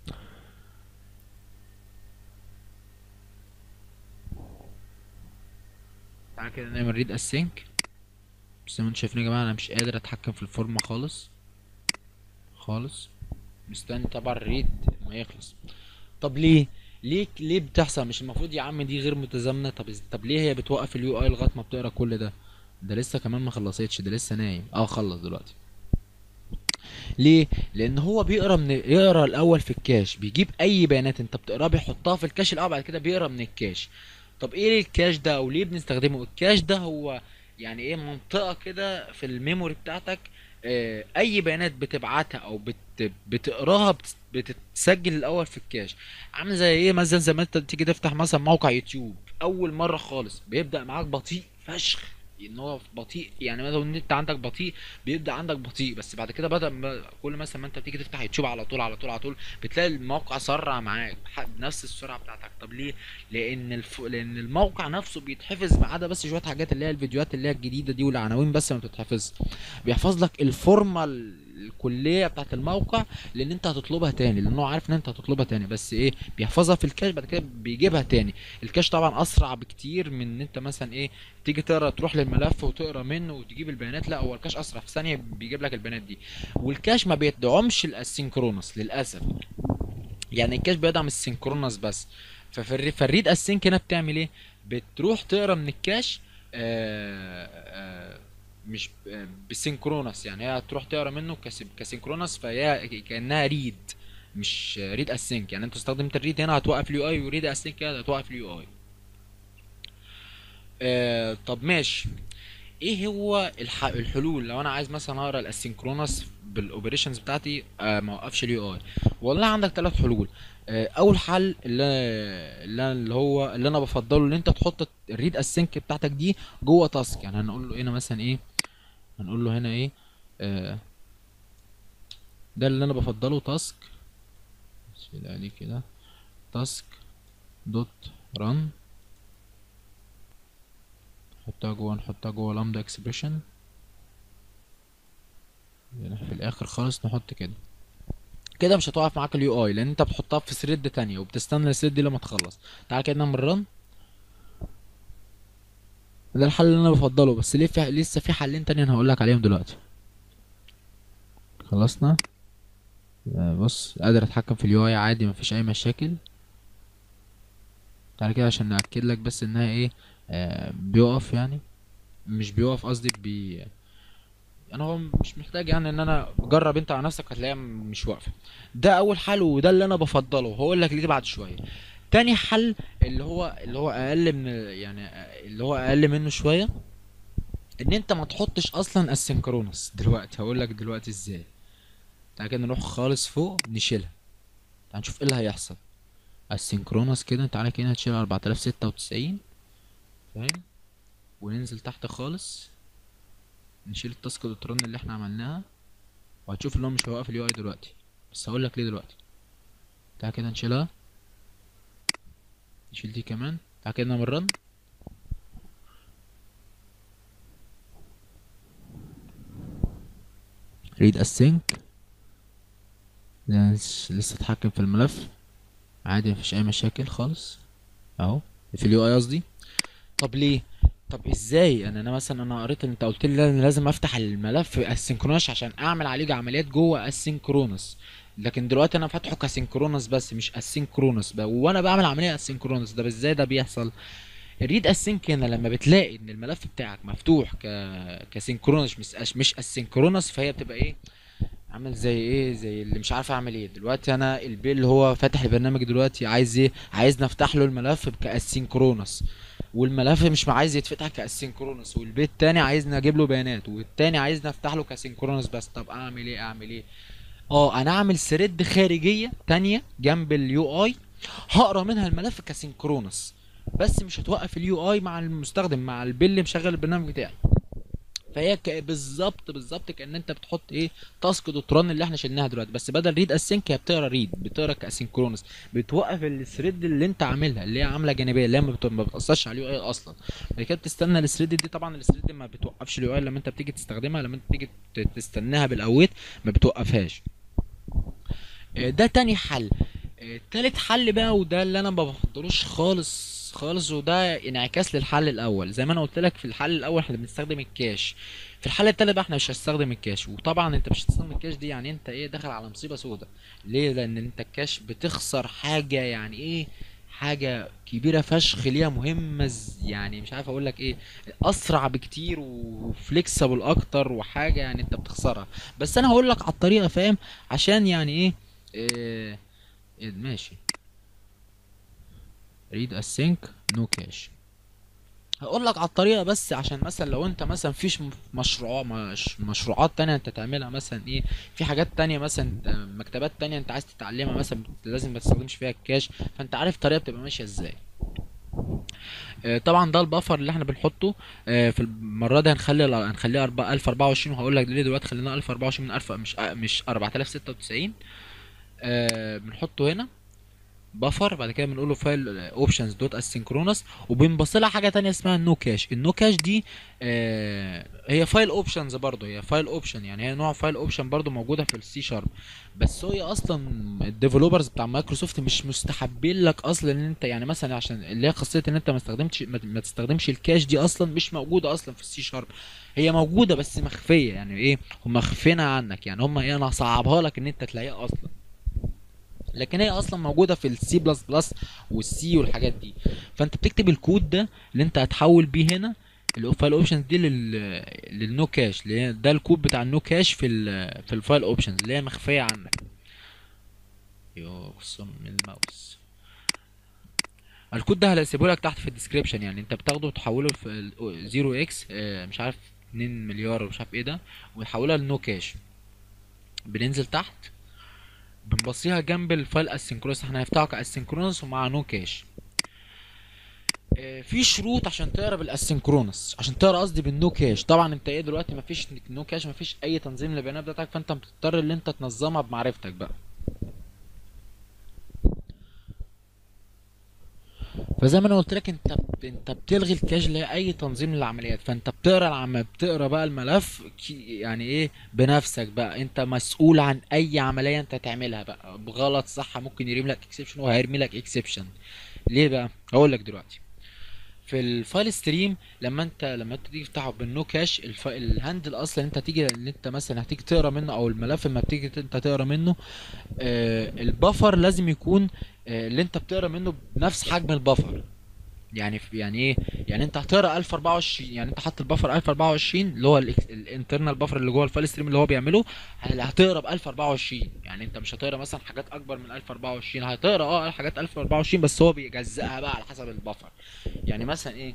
تعالى كده نعمل ريد اسync بس زي ما انتم شايفين يا جماعه انا مش قادر اتحكم في الفورمه خالص خالص مستني طبعا الريد ما يخلص طب ليه ليه ليه بتحصل مش المفروض يا عم دي غير متزامنه طب إز- طب ليه هي بتوقف اليو اي لغايه ما بتقرا كل ده ده لسه كمان ما خلصتش ده لسه نايم اه خلص دلوقتي ليه لان هو بيقرا من يقرا الاول في الكاش بيجيب اي بيانات انت بتقراها بيحطها في الكاش الاول بعد كده بيقرا من الكاش طب ايه الكاش ده او ليه بنستخدمه الكاش ده هو يعني ايه منطقة كده في الميموري بتاعتك آه، اي بيانات بتبعتها او بت بتقراها بت- بتتسجل الاول في الكاش عامل زي ايه مثلا زي ما انت تيجي تفتح مثلا موقع يوتيوب اول مرة خالص بيبدأ معاك بطيء فشخ ان هو بطيء يعني مثلا النت عندك بطيء بيبدأ عندك بطيء بس بعد كده بدأ ما- كل مثلا ما انت بتيجي تفتح يوتيوب على طول على طول على طول بتلاقي الموقع سرع معاك بح- بنفس السرعة بتاعتك طب ليه لان الف... لان الموقع نفسه بيتحفظ ما عدا بس شويه حاجات اللي هي الفيديوهات اللي هي الجديده دي والعناوين بس ما بتتحفظ بيحفظ لك الفورمه ال- الكليه بتاعت الموقع لان انت هتطلبها تاني لان هو عارف ان انت هتطلبها تاني بس ايه بيحفظها في الكاش بعد كده بيجيبها تاني الكاش طبعا اسرع بكتير من ان انت مثلا ايه تيجي تقرا تروح للملف وتقرا منه وتجيب البيانات لا هو الكاش اسرع في ثانيه بيجيب لك البيانات دي والكاش ما بيدعمش الاسينكرونس للاسف يعني الكاش بيدعم السينكرونس بس ففي الري- فالريد اسينك هنا بتعمل ايه بتروح تقرا من الكاش آه آه مش آه بسينكرونس يعني هي هتروح تقرا منه كس- كسينكرونس فهي كانها ريد مش ريد اسينك يعني انت استخدمت الريد هنا هتوقف اليو اي وريد اسينك هنا هتوقف اليو اي آه طب ماشي ايه هو الح... الحلول لو انا عايز مثلا اقرا الاسينكرونس بالاوبريشنز بتاعتي آه ما اوقفش اليو اي والله عندك ثلاث حلول آه اول حل اللي اللي, اللي هو اللي انا بفضله ان انت تحط الريد اسينك بتاعتك دي جوه تاسك يعني هنقول له هنا مثلا ايه هنقول له هنا ايه آه ده اللي انا بفضله تاسك شيل عليه كده تاسك دوت ران نحطها جوه نحطها جوه لامدا اكسبريشن في الاخر خالص نحط كده كده مش هتوقف معاك اليو اي لان انت بتحطها في ثريد تانية وبتستنى الثريد دي لما تخلص تعال كده نعمل رن ده الحل اللي انا بفضله بس ليه في لسه في حلين تانية انا هقول لك عليهم دلوقتي خلصنا آه، بص قادر اتحكم في اليو اي عادي مفيش اي مشاكل تعالى كده عشان نأكد لك بس انها ايه آه بيقف يعني مش بيقف قصدي بي انا هو مش محتاج يعني ان انا جرب انت على نفسك هتلاقيها مش واقفه ده اول حل وده اللي انا بفضله هقول لك ليه بعد شويه تاني حل اللي هو اللي هو اقل من يعني اللي هو اقل منه شويه ان انت ما تحطش اصلا السينكرونس دلوقتي هقول لك دلوقتي ازاي تعالى كده نروح خالص فوق نشيلها تعال نشوف ايه اللي هيحصل السينكرونس كده تعالى كده هتشيل 4096 فاهم وننزل تحت خالص نشيل التاسك دوت رن اللي احنا عملناها وهتشوف ان هو مش هيوقف اليو اي دلوقتي بس هقول لك ليه دلوقتي تعالى كده نشيلها نشيل دي كمان تعالى كده نعمل رن ريد اسync لسه اتحكم في الملف عادي مفيش اي مشاكل خالص اهو في اليو اي قصدي طب ليه طب ازاي انا انا مثلا انا قريت ان انت قلت لي لازم لازم افتح الملف اسynchronous عشان اعمل عليه عمليات جوه اسynchronous لكن دلوقتي انا فاتحه كسينكرونس بس مش اسينكرونس بقى وانا بعمل عمليه اسينكرونس ده ازاي ده بيحصل الريد اسync هنا لما بتلاقي ان الملف بتاعك مفتوح ك كسينكرونس مش أش- مش اسينكرونس فهي بتبقى ايه عامل زي ايه زي اللي مش عارف اعمل ايه دلوقتي انا البي اللي هو فاتح البرنامج دلوقتي عايز ايه عايز نفتح له الملف كاسينكرونس والملف مش عايز يتفتح كاسينكرونس والبيت التاني عايز نجيب له بيانات والتاني عايز نفتح له كاسينكرونس بس طب اعمل ايه اعمل ايه اه انا اعمل ثريد خارجيه تانية جنب اليو اي هقرا منها الملف كسينكرونس بس مش هتوقف اليو اي مع المستخدم مع البي اللي مشغل البرنامج بتاعي فهي ك- بالظبط بالظبط كان انت بتحط ايه تاسك دوت ران اللي احنا شلناها دلوقتي بس بدل ريد اسync هي بتقرا ريد بتقرا كاسynchronous بتوقف الثريد اللي انت عاملها اللي هي عامله جانبيه اللي هي ما بت- ما بتاثرش على اليو اي اصلا بعد كده بتستنى الثريد دي طبعا الثريد دي ما بتوقفش اليو اي لما انت بتيجي تستخدمها لما انت تيجي ت- تستناها بالاويت ما بتوقفهاش آه، ده تاني حل آه، تالت حل بقى وده اللي انا ما بفضلوش خالص خالص وده انعكاس للحل الاول زي ما انا قلت لك في الحل الاول احنا بنستخدم الكاش في الحل التالت بقى احنا مش هنستخدم الكاش وطبعا انت مش هتستخدم الكاش دي يعني انت ايه داخل على مصيبه سودة ليه لان انت الكاش بتخسر حاجه يعني ايه حاجه كبيره فشخ ليها مهمه ز- يعني مش عارف اقول لك ايه اسرع بكتير وفليكسبل اكتر وحاجه يعني انت بتخسرها بس انا هقول لك على الطريقه فاهم عشان يعني ايه, إيه إيه ماشي read async no cache هقول لك على الطريقه بس عشان مثلا لو انت مثلا فيش م- مشروع مش مشروعات تانية انت تعملها مثلا ايه في حاجات تانية مثلا آه، مكتبات تانية انت عايز تتعلمها مثلا لازم ما تستخدمش فيها الكاش فانت عارف الطريقه بتبقى ماشيه ازاي آه، طبعا ده البفر اللي احنا بنحطه آه، في المره دي هنخلي هنخليه 1024 وهقول لك ليه دلوقتي خلينا 1024 من 1000 مش آه، مش 4096 آه، بنحطه هنا بفر بعد كده بنقول له فايل اوبشنز دوت اسynchronous وبنبص لها حاجه تانية اسمها النو كاش النو كاش دي آه هي فايل اوبشنز برضه هي فايل اوبشن يعني هي نوع فايل اوبشن برضه موجوده في السي شارب بس هي اصلا الديفلوبرز بتاع مايكروسوفت مش مستحبين لك اصلا ان انت يعني مثلا عشان اللي هي خاصيه ان انت ما استخدمتش ما ما تستخدمش الكاش دي اصلا مش موجوده اصلا في السي شارب هي موجوده بس مخفيه يعني ايه هم مخفينها عنك يعني هم ايه انا هصعبها لك ان انت تلاقيها اصلا لكن هي اصلا موجوده في السي بلس بلس والسي والحاجات دي فانت بتكتب الكود ده اللي انت هتحول بيه هنا الفايل اوبشنز دي لل للنو كاش اللي هي ده الكود بتاع النو كاش في ال في الفايل اوبشنز اللي هي مخفيه عنك يقسم الماوس الكود ده هسيبه لك تحت في الديسكريبشن يعني انت بتاخده وتحوله في 0 اكس مش عارف 2 مليار ومش عارف ايه ده وتحولها لنو كاش بننزل تحت بنبصيها جنب الفايل اسynchronous احنا هنفتحه كاسynchronous ومع نو كاش في شروط عشان تقرا بالاسynchronous عشان تقرا قصدي بالنو كاش طبعا انت ايه دلوقتي مفيش نو كاش مفيش اي تنظيم للبيانات بتاعتك فانت بتضطر ان انت تنظمها بمعرفتك بقى فزي ما انا قلت لك انت ب... انت بتلغي الكاش اللي هي اي تنظيم للعمليات فانت بتقرا العم... بتقرا بقى الملف كي- يعني ايه بنفسك بقى انت مسؤول عن اي عمليه انت تعملها بقى بغلط صح ممكن يرمي لك اكسبشن وهيرمي لك اكسبشن ليه بقى هقول لك دلوقتي في الفايل ستريم لما انت لما انت تيجي تفتحه بالنو كاش الف... الهاندل اصلا انت تيجي اللي انت مثلا هتيجي تقرا منه او الملف لما بتيجي انت تقرا منه آه البفر لازم يكون آه اللي انت بتقرا منه بنفس حجم البفر يعني يعني ايه يعني انت هتقرا 1024 يعني انت حاطط البفر 1024 اللي هو الانترنال بفر اللي جوه الفايل ستريم اللي هو بيعمله ه- هتقرا ب 1024 يعني انت مش هتقرا مثلا حاجات اكبر من 1024 هتقرا اه حاجات 1024 بس هو بيجزئها بقى على حسب البفر يعني مثلا ايه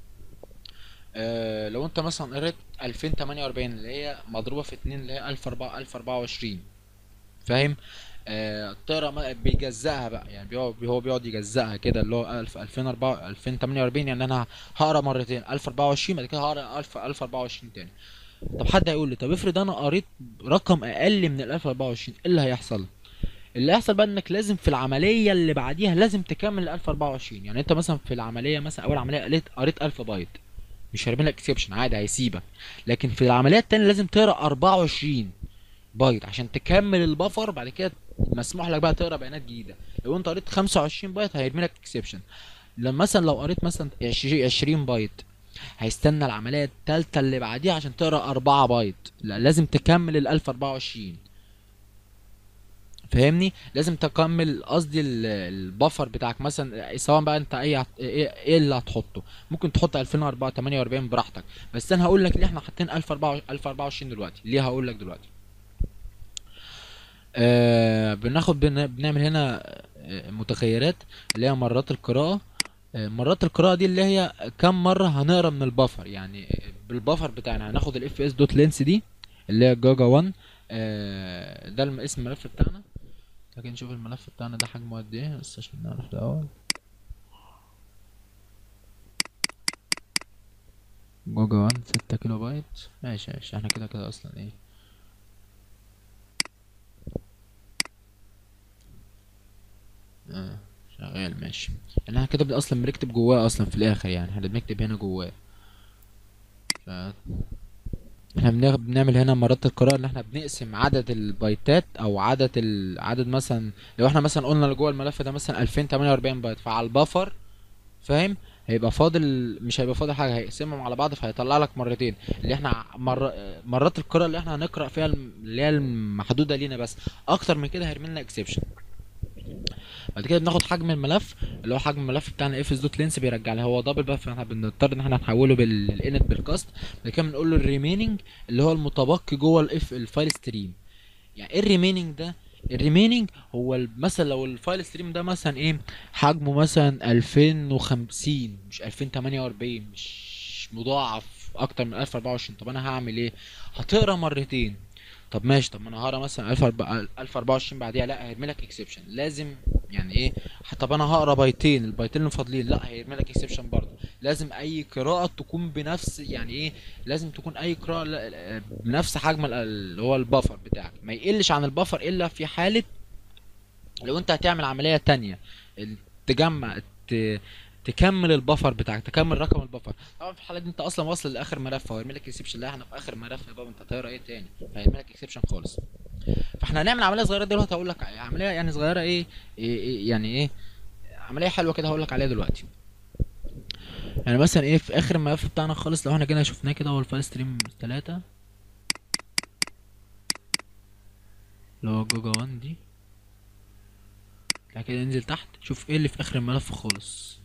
آه لو انت مثلا قريت 2048 اللي هي مضروبه في 2 اللي هي 1024 فاهم آه تقرا ما- بيجزأها بقى يعني بيقعد هو بيقعد يجزأها كده اللي هو 1000 2004 2048 يعني انا هقرا مرتين 1024 بعد كده هقرا 1000 1024 تاني طب حد هيقول لي طب افرض انا قريت رقم اقل من ال 1024 ايه اللي هيحصل اللي هيحصل بقى انك لازم في العمليه اللي بعديها لازم تكمل ال 1024 يعني انت مثلا في العمليه مثلا اول عمليه قريت قريت 1000 بايت مش هيرمي لك اكسبشن عادي هيسيبك لكن في العمليه التانيه لازم تقرا 24 بايت عشان تكمل البفر بعد كده مسموح لك بقى تقرا بيانات جديده لو انت قريت 25 بايت هيرمي لك اكسبشن لما مثلا لو قريت مثلا 20 20 بايت هيستنى العمليه الثالثه اللي بعديها عشان تقرا 4 بايت لا لازم تكمل ال 1024 فاهمني لازم تكمل قصدي ال- البفر بتاعك مثلا سواء بقى انت ايه هت- ايه إيه اللي هتحطه ممكن تحط 2048 براحتك بس انا هقول لك ليه احنا حاطين 1024 1024 دلوقتي ليه هقول لك دلوقتي آه بناخد بن- بنعمل هنا آه، متغيرات اللي هي مرات القراءة آه، مرات القراءة دي اللي هي كم مرة هنقرا من البفر يعني بالبفر بتاعنا هناخد الاف اس دوت لينس دي اللي هي جاجا 1 آه، ده الم- اسم الملف بتاعنا لكن نشوف الملف بتاعنا ده حجمه قد ايه بس عشان نعرف الاول جوجا 1 ستة كيلو بايت ماشي ماشي احنا كده كده اصلا ايه اه شغال ماشي يعني احنا كده بن- اصلا بنكتب جواه اصلا في الاخر يعني احنا بنكتب هنا جواه ف احنا بنغ- بنعمل هنا مرات القراءة ان احنا بنقسم عدد البايتات او عدد ال... عدد مثلا لو احنا مثلا قلنا اللي جوه الملف ده مثلا 2048 بايت فعلى البفر فاهم هيبقى فاضل مش هيبقى فاضل حاجه هيقسمهم على بعض فهيطلع لك مرتين اللي احنا مر... مرات القراءه اللي احنا هنقرا فيها الم- اللي هي المحدوده لينا بس اكتر من كده هيرمي لنا اكسبشن بعد كده بناخد حجم الملف اللي هو حجم الملف بتاعنا اف اس دوت لينس بيرجع لي هو دبل بقى فاحنا بنضطر ان احنا نحوله بالانت بالكاست بعد كده بنقول له الريميننج اللي هو المتبقي جوه الاف الفايل ستريم يعني ايه الريميننج ده الريميننج هو ال- مثلا لو الفايل ستريم ده مثلا ايه حجمه مثلا 2050 مش 2048 مش مضاعف اكتر من 1024 طب انا هعمل ايه هتقرا مرتين طب ماشي طب ما انا هقرا مثلا 1024 بعديها لا هيرمي لك اكسبشن لازم يعني ايه طب انا هقرا بايتين البايتين اللي فاضلين لا هيرمي لك اكسبشن برضه لازم اي قراءه تكون بنفس يعني ايه لازم تكون اي قراءه ل- بنفس حجم ال- اللي هو البفر بتاعك ما يقلش عن البفر الا في حاله لو انت هتعمل عمليه تانية ال- تجمع ت... تكمل البفر بتاعك تكمل رقم البفر طبعا في الحاله دي انت اصلا واصل لاخر ملف هو يرمي لك اكسبشن لا احنا في اخر ملف يا بابا انت هتقرا ايه تاني فهيرمي لك اكسبشن خالص فاحنا هنعمل عمليه صغيره دلوقتي هقول لك عمليه يعني صغيره ايه, إيه, إيه يعني ايه عمليه حلوه كده هقول لك عليها دلوقتي يعني مثلا ايه في اخر الملف بتاعنا خالص لو احنا جينا شفناه كده هو الفايل ستريم 3 اللي هو جوجا 1 دي بعد كده ننزل تحت شوف ايه اللي في اخر الملف خالص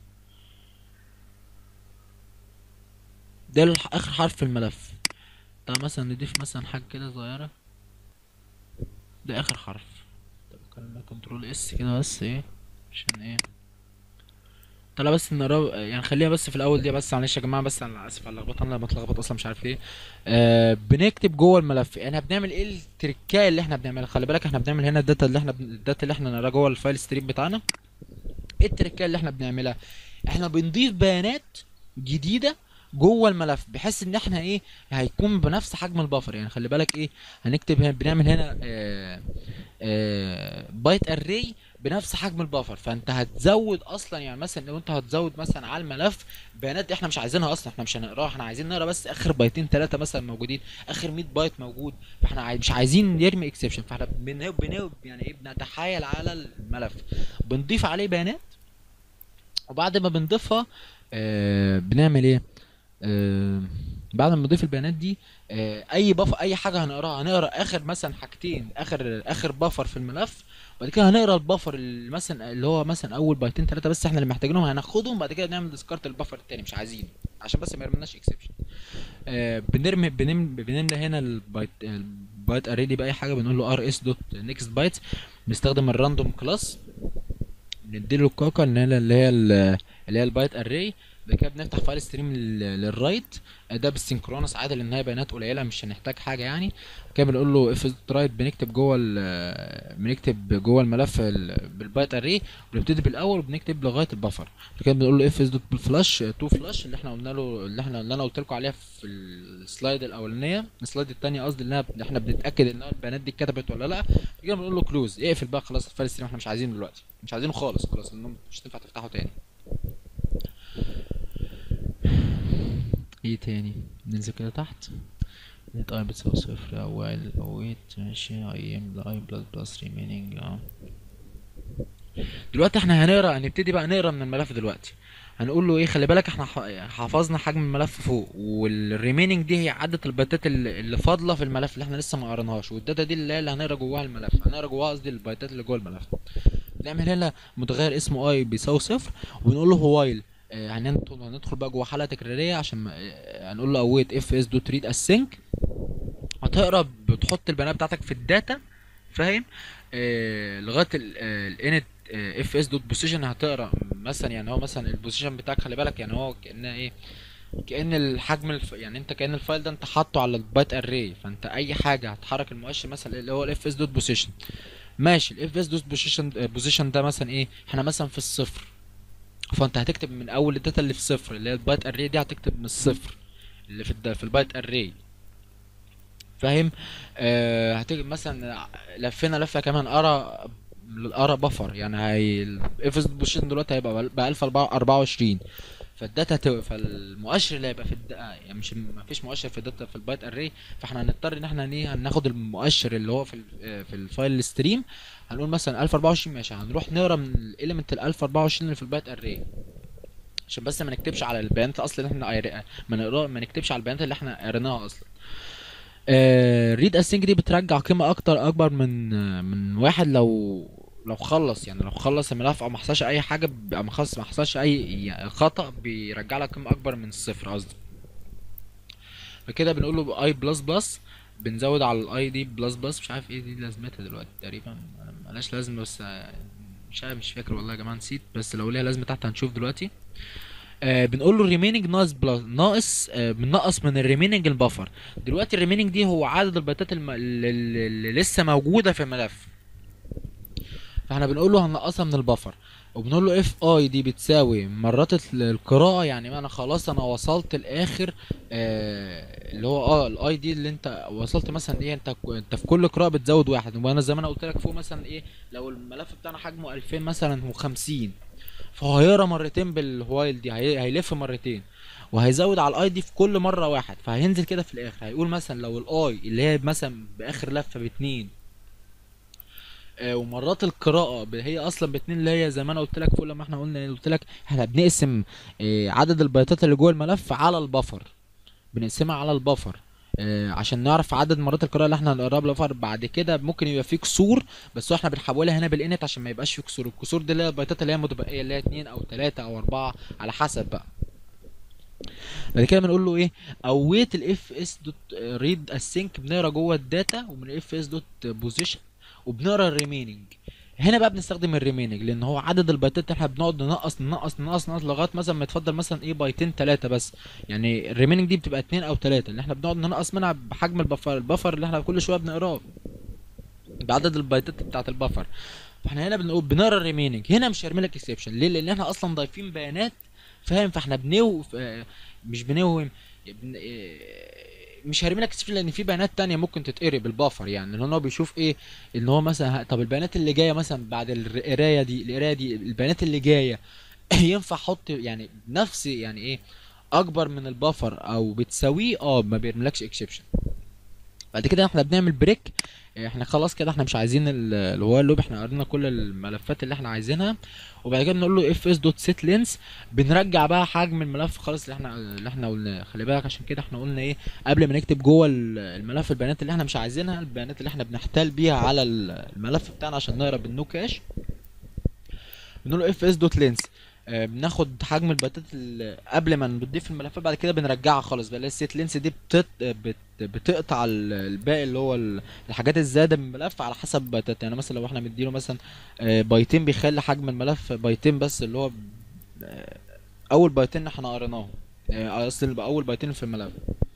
ده الح- اخر حرف في الملف تعال مثلا نضيف مثلا حاجه كده صغيره ده اخر حرف طب كلمة كنترول اس كده بس ايه عشان ايه طلع بس نقرا يعني خليها بس في الاول دي بس معلش يا جماعه بس انا اسف على اللخبطه انا بتلخبط اصلا مش عارف ليه آه بنكتب جوه الملف يعني بنعمل ايه التركايه اللي احنا بنعملها خلي بالك احنا بنعمل هنا الداتا اللي احنا بن- الداتا اللي احنا نقراها جوه الفايل ستريم بتاعنا ايه التركايه اللي احنا بنعملها احنا بنضيف بيانات جديده جوه الملف بحيث ان احنا ايه هيكون بنفس حجم البفر يعني خلي بالك ايه هنكتب هنا بنعمل هنا آه آه بايت اري بنفس حجم البفر فانت هتزود اصلا يعني مثلا لو انت هتزود مثلا على الملف بيانات احنا مش عايزينها اصلا احنا مش هنقراها احنا عايزين نقرا بس اخر بايتين ثلاثه مثلا موجودين اخر 100 بايت موجود فاحنا عاي- مش عايزين نرمي اكسبشن فاحنا بن بن يعني ايه بنتحايل على الملف بنضيف عليه بيانات وبعد ما بنضيفها آه بنعمل ايه آه بعد ما نضيف البيانات دي آه اي بفر اي حاجه هنقراها هنقرا اخر مثلا حاجتين اخر اخر بفر في الملف بعد كده هنقرا البفر اللي مثلا اللي هو مثلا اول بايتين ثلاثه بس احنا اللي محتاجينهم هناخدهم بعد كده نعمل ديسكارت البفر التاني مش عايزينه عشان بس ما يرميناش اكسبشن آه بنرمي بنم بنملى هنا البايت البايت اري دي باي حاجه بنقول له ار اس دوت نيكست بايت بنستخدم الراندوم كلاس بنديله الكاكا اللي هي اللي هي ال- اللي هي البايت اري بعد كده بنفتح فايل ستريم لل- للرايت ده بالسينكرونس عادي لان هي بيانات قليله مش هنحتاج حاجه يعني كده بنقول له اف رايت بنكتب جوه ال- بنكتب جوه الملف ال- بالبايت اري بنبتدي بالاول وبنكتب لغايه البفر بعد كده بنقول له اف دوت بالفلاش تو فلاش اللي احنا قلنا له اللي احنا اللي انا قلت لكم عليها في السلايد الاولانيه السلايد الثانيه قصدي اللي أنا- اللي احنا بنتاكد ان البيانات دي اتكتبت ولا لا بعد كده بنقول له كلوز اقفل بقى خلاص الفايل ستريم احنا مش عايزينه دلوقتي مش عايزينه خالص خلاص لانه مش هتنفع تفتحه تاني ايه تاني ننزل كده تحت نت اي بتساوي صفر او ال او ويت ماشي اي ام لاي بلس بلس ريمينينج اه دلوقتي احنا هنقرا هنبتدي بقى نقرا من الملف دلوقتي هنقول له ايه خلي بالك احنا ح- حفظنا حجم الملف فوق والريميننج دي هي عدد البايتات اللي اللي فاضله في الملف اللي احنا لسه ما قريناهاش والداتا دي اللي هي اللي هنقرا جواها الملف هنقرا جواها قصدي البايتات اللي جوه الملف نعمل هنا متغير اسمه اي بيساوي صفر ونقول له وايل هندخل هندخل بقى جوه حلقه تكراريه عشان ما- آه، هنقول له اويت اف اس دوت ريد اسync هتقرا بتحط البيانات بتاعتك في الداتا فاهم آه لغايه الانت اف اس دوت بوزيشن هتقرا مثلا يعني هو مثلا البوزيشن بتاعك خلي بالك يعني هو كانها ايه كأن الحجم الف... يعني انت كأن الفايل ده انت حاطه على البايت اري فانت اي حاجه هتحرك المؤشر مثلا اللي هو الاف اس دوت بوزيشن ماشي الاف اس دوت بوزيشن بوزيشن ده مثلا ايه احنا مثلا في الصفر فانت هتكتب من اول الداتا اللي في صفر اللي هي البايت اري دي هتكتب من الصفر اللي في الد... في البايت اري فاهم آه هتيجي مثلا لفينا لفه كمان ارى ارى بفر يعني هي الافس بوزيشن دلوقتي هيبقى ب 1024 فالداتا هت- فالمؤشر اللي هيبقى في الد... يعني مش ما فيش مؤشر في الداتا في البايت اري فاحنا هنضطر ان احنا ايه هناخد المؤشر اللي هو في ال... آه، في الفايل الستريم هنقول مثلا 1024 ماشي هنروح نقرا من الاليمنت ال 1024 اللي في البايت اري عشان بس ما نكتبش على البيانات اصلا اللي احنا قاير- ما نقرا ما نكتبش على البيانات اللي احنا قريناها اصلا ريد اسync دي بترجع قيمه اكتر اكبر من آه، من واحد لو لو خلص يعني لو خلص الملف او ما حصلش اي حاجه ب- او ما خلص ما حصلش اي يعني خطأ بيرجع لك قيمه اكبر من الصفر قصدي فكده بنقول له اي بلس بلس بنزود على الاي دي بلس بلس مش عارف ايه دي لازمتها دلوقتي تقريبا أنا ملهاش لازمه بس آه، مش عارف مش فاكر والله يا جماعه نسيت بس لو ليها لازمه تحت هنشوف دلوقتي آه بنقول له ريميننج ناقص بلس ناقص آه بننقص من الريميننج البفر دلوقتي الريميننج دي هو عدد البيانات الم... اللي, اللي اللي لسه موجوده في الملف فاحنا بنقول له هننقصها من البفر وبنقول له اف اي دي بتساوي مرات ال- القراءه يعني ما انا خلاص انا وصلت لاخر آه اللي هو اه الاي دي اللي انت وصلت مثلا ايه انت انت في كل قراءه بتزود واحد وانا زي ما انا قلت لك فوق مثلا ايه لو الملف بتاعنا حجمه 2000 مثلا و50 فهو هيقرا مرتين بالهوايل دي هي... هيلف مرتين وهيزود على الاي دي في كل مره واحد فهينزل كده في الاخر هيقول مثلا لو الاي اللي هي مثلا باخر لفه باتنين آه، ومرات القراءة ب- هي اصلا باتنين اللي هي زي ما انا قلت لك فوق لما احنا قلنا قلت لك احنا بنقسم آه، عدد البيانات اللي جوه الملف على البفر بنقسمها على البفر آه، عشان نعرف عدد مرات القراءة اللي احنا هنقراها بالبفر بعد كده ممكن يبقى فيه كسور بس احنا بنحولها هنا بالانت عشان ما يبقاش فيه كسور الكسور دي اللي هي البيانات اللي هي متبقية اللي هي اتنين او تلاتة او اربعة على حسب بقى بعد كده بنقول له ايه اويت الاف اس دوت ريد اسync بنقرا جوه الداتا ومن الاف اس دوت بوزيشن وبنقرا الريميننج هنا بقى بنستخدم الريميننج لان هو عدد البايتات اللي احنا بنقعد ننقص ننقص ننقص ننقص لغايه مثلا ما يتفضل مثلا ايه بايتين ثلاثه بس يعني الريميننج دي بتبقى اتنين او ثلاثه اللي احنا بنقعد ننقص منها بحجم البفر البفر اللي احنا كل شويه بنقراه بعدد البايتات بتاعت البفر فاحنا هنا بنقول بنقرا الريميننج هنا مش هيرمي لك اكسبشن ليه لان احنا اصلا ضايفين بيانات فاهم فاحنا بنو ف- مش بنوهم بن... إيه، مش هيرمي لك اكسبشن لان في بيانات تانية ممكن تتقري بالبفر يعني لان هو بيشوف ايه ان هو مثلا ه- طب البيانات اللي جايه مثلا بعد القرايه دي القرايه دي البيانات اللي جايه ينفع احط يعني نفس يعني ايه اكبر من البفر او بتساويه اه ما بيرملكش اكسبشن بعد كده احنا بنعمل بريك احنا خلاص كده احنا مش عايزين ال- اللي هو اللوب احنا قرينا كل الملفات اللي احنا عايزينها وبعد كده بنقول له اف اس دوت سيت لينس بنرجع بقى حجم الملف خالص اللي احنا اللي احنا قلناه خلي بالك عشان كده احنا قلنا ايه قبل ما نكتب جوه ال- الملف البيانات اللي احنا مش عايزينها البيانات اللي احنا بنحتال بيها على ال- الملف بتاعنا عشان نقرا بالنو كاش بنقول له اف اس دوت لينس بناخد حجم البيانات ال- قبل ما نضيف الملفات بعد كده بنرجعها خالص بقى السيت لينس دي بتت... بت... بتقطع ال- الباقي اللي هو ال- الحاجات الزياده من الملف على حسب بيانات يعني مثلا لو احنا مديله مثلا آه، بايتين بيخلي حجم الملف بايتين بس اللي هو آه، اول بايتين احنا قريناهم آه، اصل اول بايتين في الملف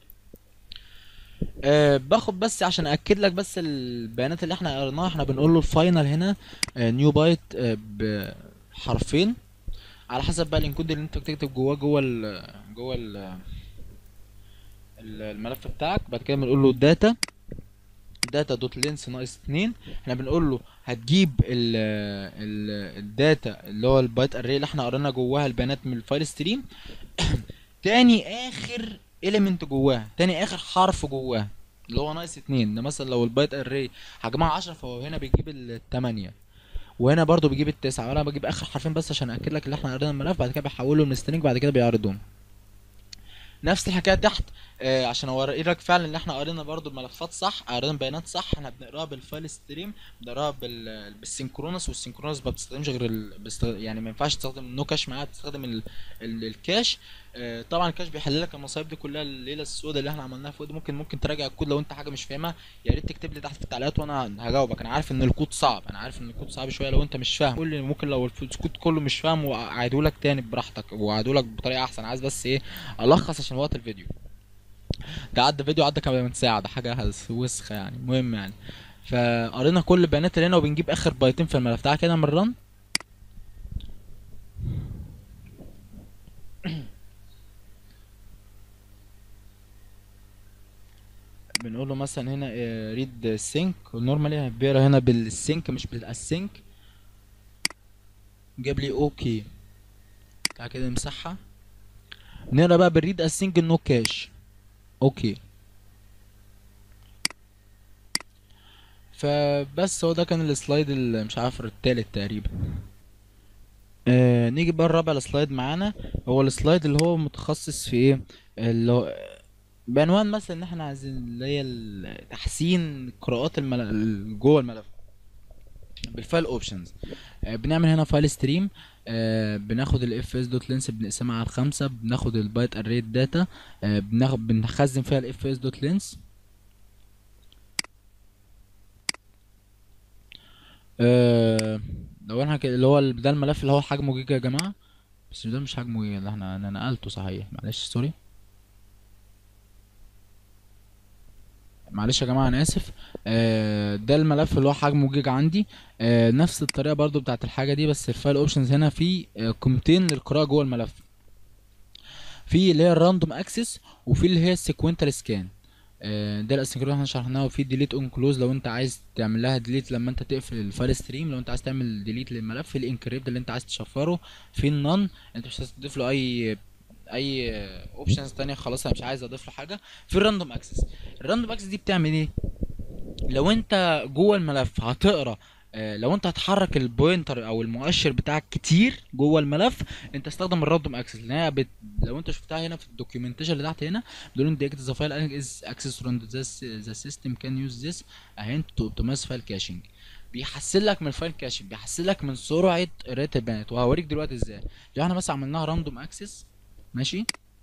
أه باخد بس عشان اكد لك بس البيانات اللي احنا قريناها احنا بنقول له الفاينل هنا نيو بايت بحرفين على حسب بقى الانكود اللي انت بتكتب جواه جوه ال جوه ال ال- الملف بتاعك بعد كده بنقول له داتا داتا دوت لينس ناقص اتنين احنا بنقول له هتجيب ال ال الداتا اللي هو البايت اري اللي احنا قرينا جواها البيانات من الفايل ستريم تاني اخر اليمنت جواها تاني اخر حرف جواها اللي هو ناقص اتنين ده مثلا لو البايت اري حجمها عشرة فهو هنا بيجيب التمانية وهنا برضو بيجيب التسعة وانا بجيب اخر حرفين بس عشان اكد لك اللي احنا قرينا الملف بعد كده بحوله من سترينج بعد كده بيعرضهم نفس الحكايه تحت آه عشان اوري لك فعلا ان احنا قرينا برضو الملفات صح قرينا البيانات صح احنا بنقراها بالفايل ستريم بنقراها بال... بالسينكرونس والسينكرونس ما بتستخدمش غير ال... بست... يعني ما ينفعش تستخدم النو كاش معاها تستخدم ال... ال... الكاش آه طبعا الكاش بيحل لك المصايب دي كلها الليله السوداء اللي احنا عملناها فوق دي ممكن ممكن تراجع الكود لو انت حاجه مش فاهمها يا ريت تكتب لي تحت في التعليقات وانا هجاوبك انا عارف ان الكود صعب انا عارف ان الكود صعب شويه لو انت مش فاهم قول لي ممكن لو الكود كله مش فاهم واعيده لك تاني براحتك واعيده لك بطريقه احسن عايز بس ايه الخص عشان وقت الفيديو ده عدى فيديو عدى كمان ساعة ده حاجة هس- وسخة يعني مهم يعني فقرينا كل البيانات اللي هنا وبنجيب اخر بايتين في الملف تعالى كده من رن بنقول له مثلا هنا ريد سينك نورمالي بيقرا هنا بالسينك مش بالاسينك جاب لي اوكي تعالى كده نمسحها نقرا بقى بالريد اسينك نو كاش اوكي فبس هو ده كان السلايد اللي مش عارف التالت تقريبا آه نيجي بقى الرابع سلايد معانا هو السلايد اللي هو متخصص في ايه اللي هو بعنوان مثلا ان احنا عايزين اللي هي ال- تحسين قراءات المل... جوه الملف بالفايل اوبشنز بنعمل هنا فايل ستريم بناخد الاف اس دوت لينس بنقسمها على خمسة بناخد البايت اري داتا بناخد بنخزن فيها الاف اس دوت لينس آه، لو انا كده اللي هو ال- ده الملف اللي هو حجمه جيجا يا جماعه بس ده مش حجمه جيجا ده احنا انا نقلته صحيح معلش سوري معلش يا جماعه انا اسف آه، ده الملف اللي هو حجمه جيجا عندي آه، نفس الطريقه برضو بتاعت الحاجه دي بس الفايل اوبشنز هنا في آه، قيمتين للقراءه جوه الملف في اللي هي الراندوم اكسس وفي اللي هي السيكوينتال سكان ده الاسynchronous احنا شرحناه وفي ديليت اون كلوز لو انت عايز تعمل لها ديليت لما انت تقفل الفايل ستريم لو انت عايز تعمل ديليت للملف في الانكريبت اللي انت عايز تشفره في النون انت مش عايز تضيف له اي اي اوبشنز تانية خلاص انا مش عايز اضيف له حاجه في الراندوم اكسس الراندوم اكسس دي بتعمل ايه لو انت جوه الملف هتقرا آه، لو انت هتحرك البوينتر او المؤشر بتاعك كتير جوه الملف انت استخدم الراندوم اكسس لان هي بت... لو انت شفتها هنا في الدوكيومنتيشن اللي تحت هنا بيقول ان the file is access around this the system can use this اهي to optimize file caching بيحسن لك من الفايل كاشنج بيحسن لك من سرعه قرايه البيانات وهوريك دلوقتي ازاي لو احنا مثلا عملناها راندوم اكسس ماشي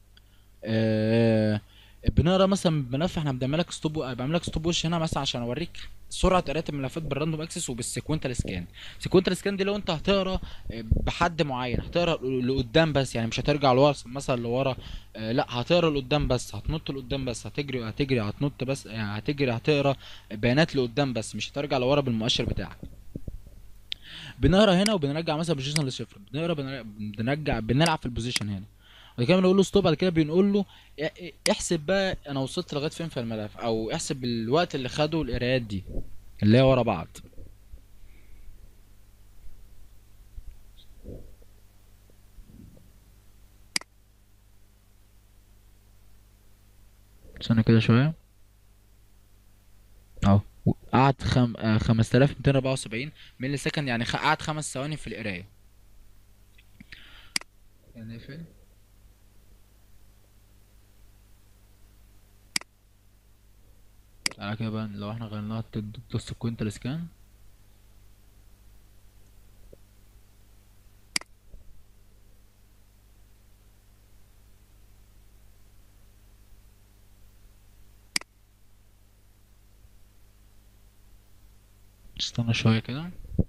آه بنقرا مثلا ملف احنا بنعمل لك ستوب بعمل لك ستوب وش هنا مثلا عشان اوريك سرعه قرايه الملفات بالراندوم اكسس وبالسيكوينتال سكان السيكوينتال سكان دي لو انت هتقرا آه، بحد معين هتقرا لقدام بس يعني مش هترجع لورا مثلا لورا آه، لا هتقرا لقدام بس هتنط لقدام بس هتجري هتجري هتنط بس يعني هتجري هتقرا بيانات لقدام بس مش هترجع لورا بالمؤشر بتاعك بنقرا هنا وبنرجع مثلا بوزيشن لصفر بنقرا بنر- بنرجع بنلعب في البوزيشن هنا بعد كده بنقول له ستوب بعد كده بنقول له ا- احسب بقى انا وصلت لغايه فين في الملف او احسب الوقت اللي خده القرايات دي اللي هي ورا بعض استنى كده شويه اهو قعد خم... آه، 5274 ملي سكند يعني خ... قعد خمس ثواني في القرايه يعني نقفل تعالى كده بقى لو احنا غيرناها السيكوينتال سكان استنى شويه كده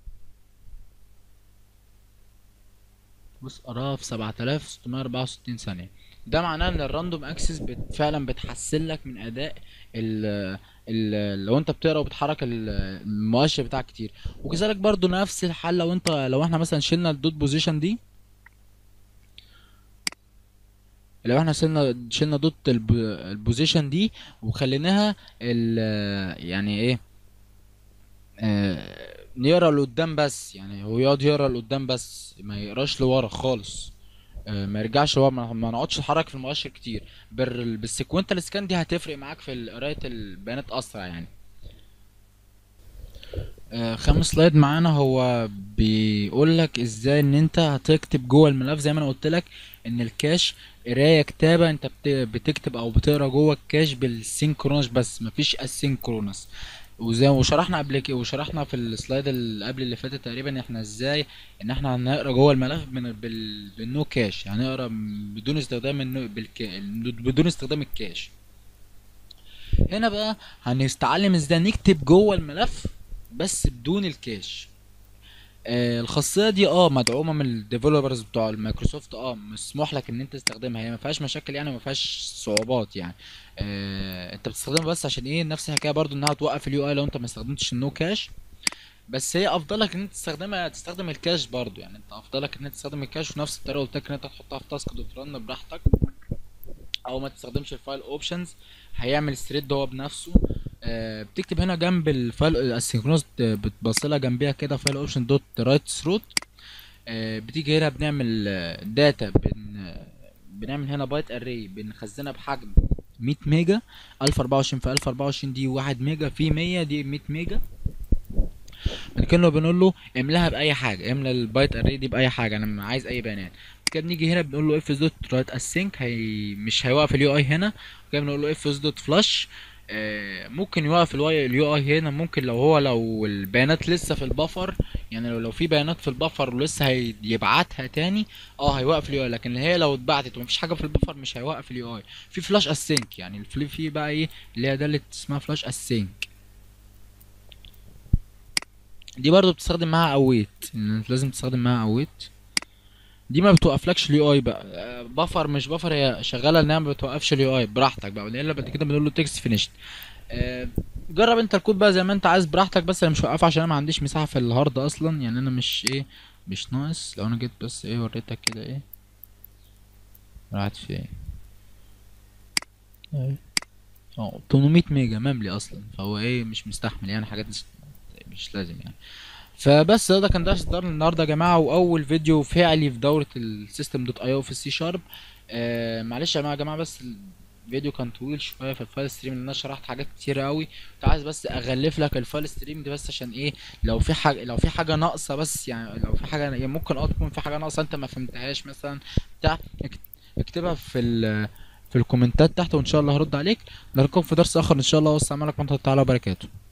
بص قراها في 7664 ثانية ده معناه ان الراندوم اكسس بت فعلا بتحسن لك من اداء ال ال لو انت بتقرا وبتحرك ال- المؤشر بتاعك كتير وكذلك برضو نفس الحل لو انت لو احنا مثلا شلنا الدوت بوزيشن دي لو احنا شلنا شلنا دوت الب- البوزيشن دي وخليناها ال يعني ايه آه، يقرا لقدام بس يعني هو يقعد يقرا لقدام بس ما يقراش لورا خالص آه، ما يرجعش لورا ما ما نقعدش نحرك في المؤشر كتير بال- بالسيكوينتال سكان دي هتفرق معاك في قرايه البيانات اسرع يعني آه، خامس سلايد معانا هو بيقول لك ازاي ان انت هتكتب جوه الملف زي ما انا قلت لك ان الكاش قرايه كتابه انت بت- بتكتب او بتقرا جوه الكاش بالسينكرونس بس مفيش اسينكرونس وزي وشرحنا قبل كده وشرحنا في السلايد اللي قبل اللي فاتت تقريبا احنا ازاي ان احنا هنقرا جوه الملف من بال... بالنو كاش هنقرا م- بدون استخدام النو... بالك... بدون استخدام الكاش هنا بقى هنستعلم ازاي نكتب جوه الملف بس بدون الكاش آه الخاصيه دي اه مدعومه من الديفلوبرز بتوع المايكروسوفت اه مسموح لك ان انت تستخدمها هي ما فيهاش مشاكل يعني ما فيهاش صعوبات يعني آه انت بتستخدمها بس عشان ايه نفس الحكايه برضو انها توقف اليو اي لو انت ما استخدمتش النو كاش بس هي افضلك ان انت تستخدمها تستخدم الكاش برضو يعني انت افضلك ان انت تستخدم الكاش وفي نفس الطريقه قلت لك ان انت تحطها في تاسك دوت رن براحتك او ما تستخدمش الفايل اوبشنز هيعمل ثريد هو بنفسه آه، بتكتب هنا جنب الفايل الاسynchronous بتبص لها جنبيها كده فايل اوبشن دوت رايت ثروت بتيجي هنا بنعمل داتا بن آه، بنعمل هنا بايت اري بنخزنها بحجم 100 ميجا 1024 في 1024 دي 1 ميجا في 100 دي 100 ميجا كأنه بنقول له املاها باي حاجه املى البايت اري دي باي حاجه انا عايز اي بيانات كده بنيجي هنا بنقول له اف دوت رايت اسync هي مش هيوقف اليو اي هنا كده بنقول له اف دوت فلاش ممكن يوقف اليو اي هنا ممكن لو هو لو البيانات لسه في البفر يعني لو لو في بيانات في البفر ولسه هيبعتها تاني اه هيوقف اليو اي لكن هي لو اتبعتت ومفيش حاجه في البفر مش هيوقف اليو اي في فلاش اسync يعني الفلي في بقى ايه اللي هي ده اللي اسمها فلاش اسync دي برضو بتستخدم معاها اويت انت لازم تستخدم معاها اويت دي ما بتوقفلكش اليو اي بقى آه، بفر مش بفر هي شغاله انها ما بتوقفش اليو اي براحتك بقى الا بعد كده بنقول له تكست فينيشد جرب انت الكود بقى زي ما انت عايز براحتك بس انا مش هوقفه عشان انا ما عنديش مساحه في الهارد اصلا يعني انا مش ايه مش ناقص لو انا جيت بس ايه وريتك كده ايه راحت فين ايه اه 800 ميجا مملي اصلا فهو ايه مش مستحمل يعني حاجات مش- مش لازم يعني فبس ده كان درس الدار النهارده يا جماعه واول فيديو فعلي في دوره السيستم دوت اي او في السي شارب آه معلش يا جماعه يا جماعه بس الفيديو كان طويل شويه في الفايل ستريم لان انا شرحت حاجات كتير قوي كنت عايز بس اغلف لك الفايل ستريم دي بس عشان ايه لو في حاجه لو في حاجه ناقصه بس يعني لو في حاجه يعني ممكن اه تكون في حاجه ناقصه انت ما فهمتهاش مثلا بتاع اكت- اكتبها في ال في الكومنتات تحت وان شاء الله هرد عليك نراكم في درس اخر ان شاء الله والسلام عليكم ورحمه الله تعالى وبركاته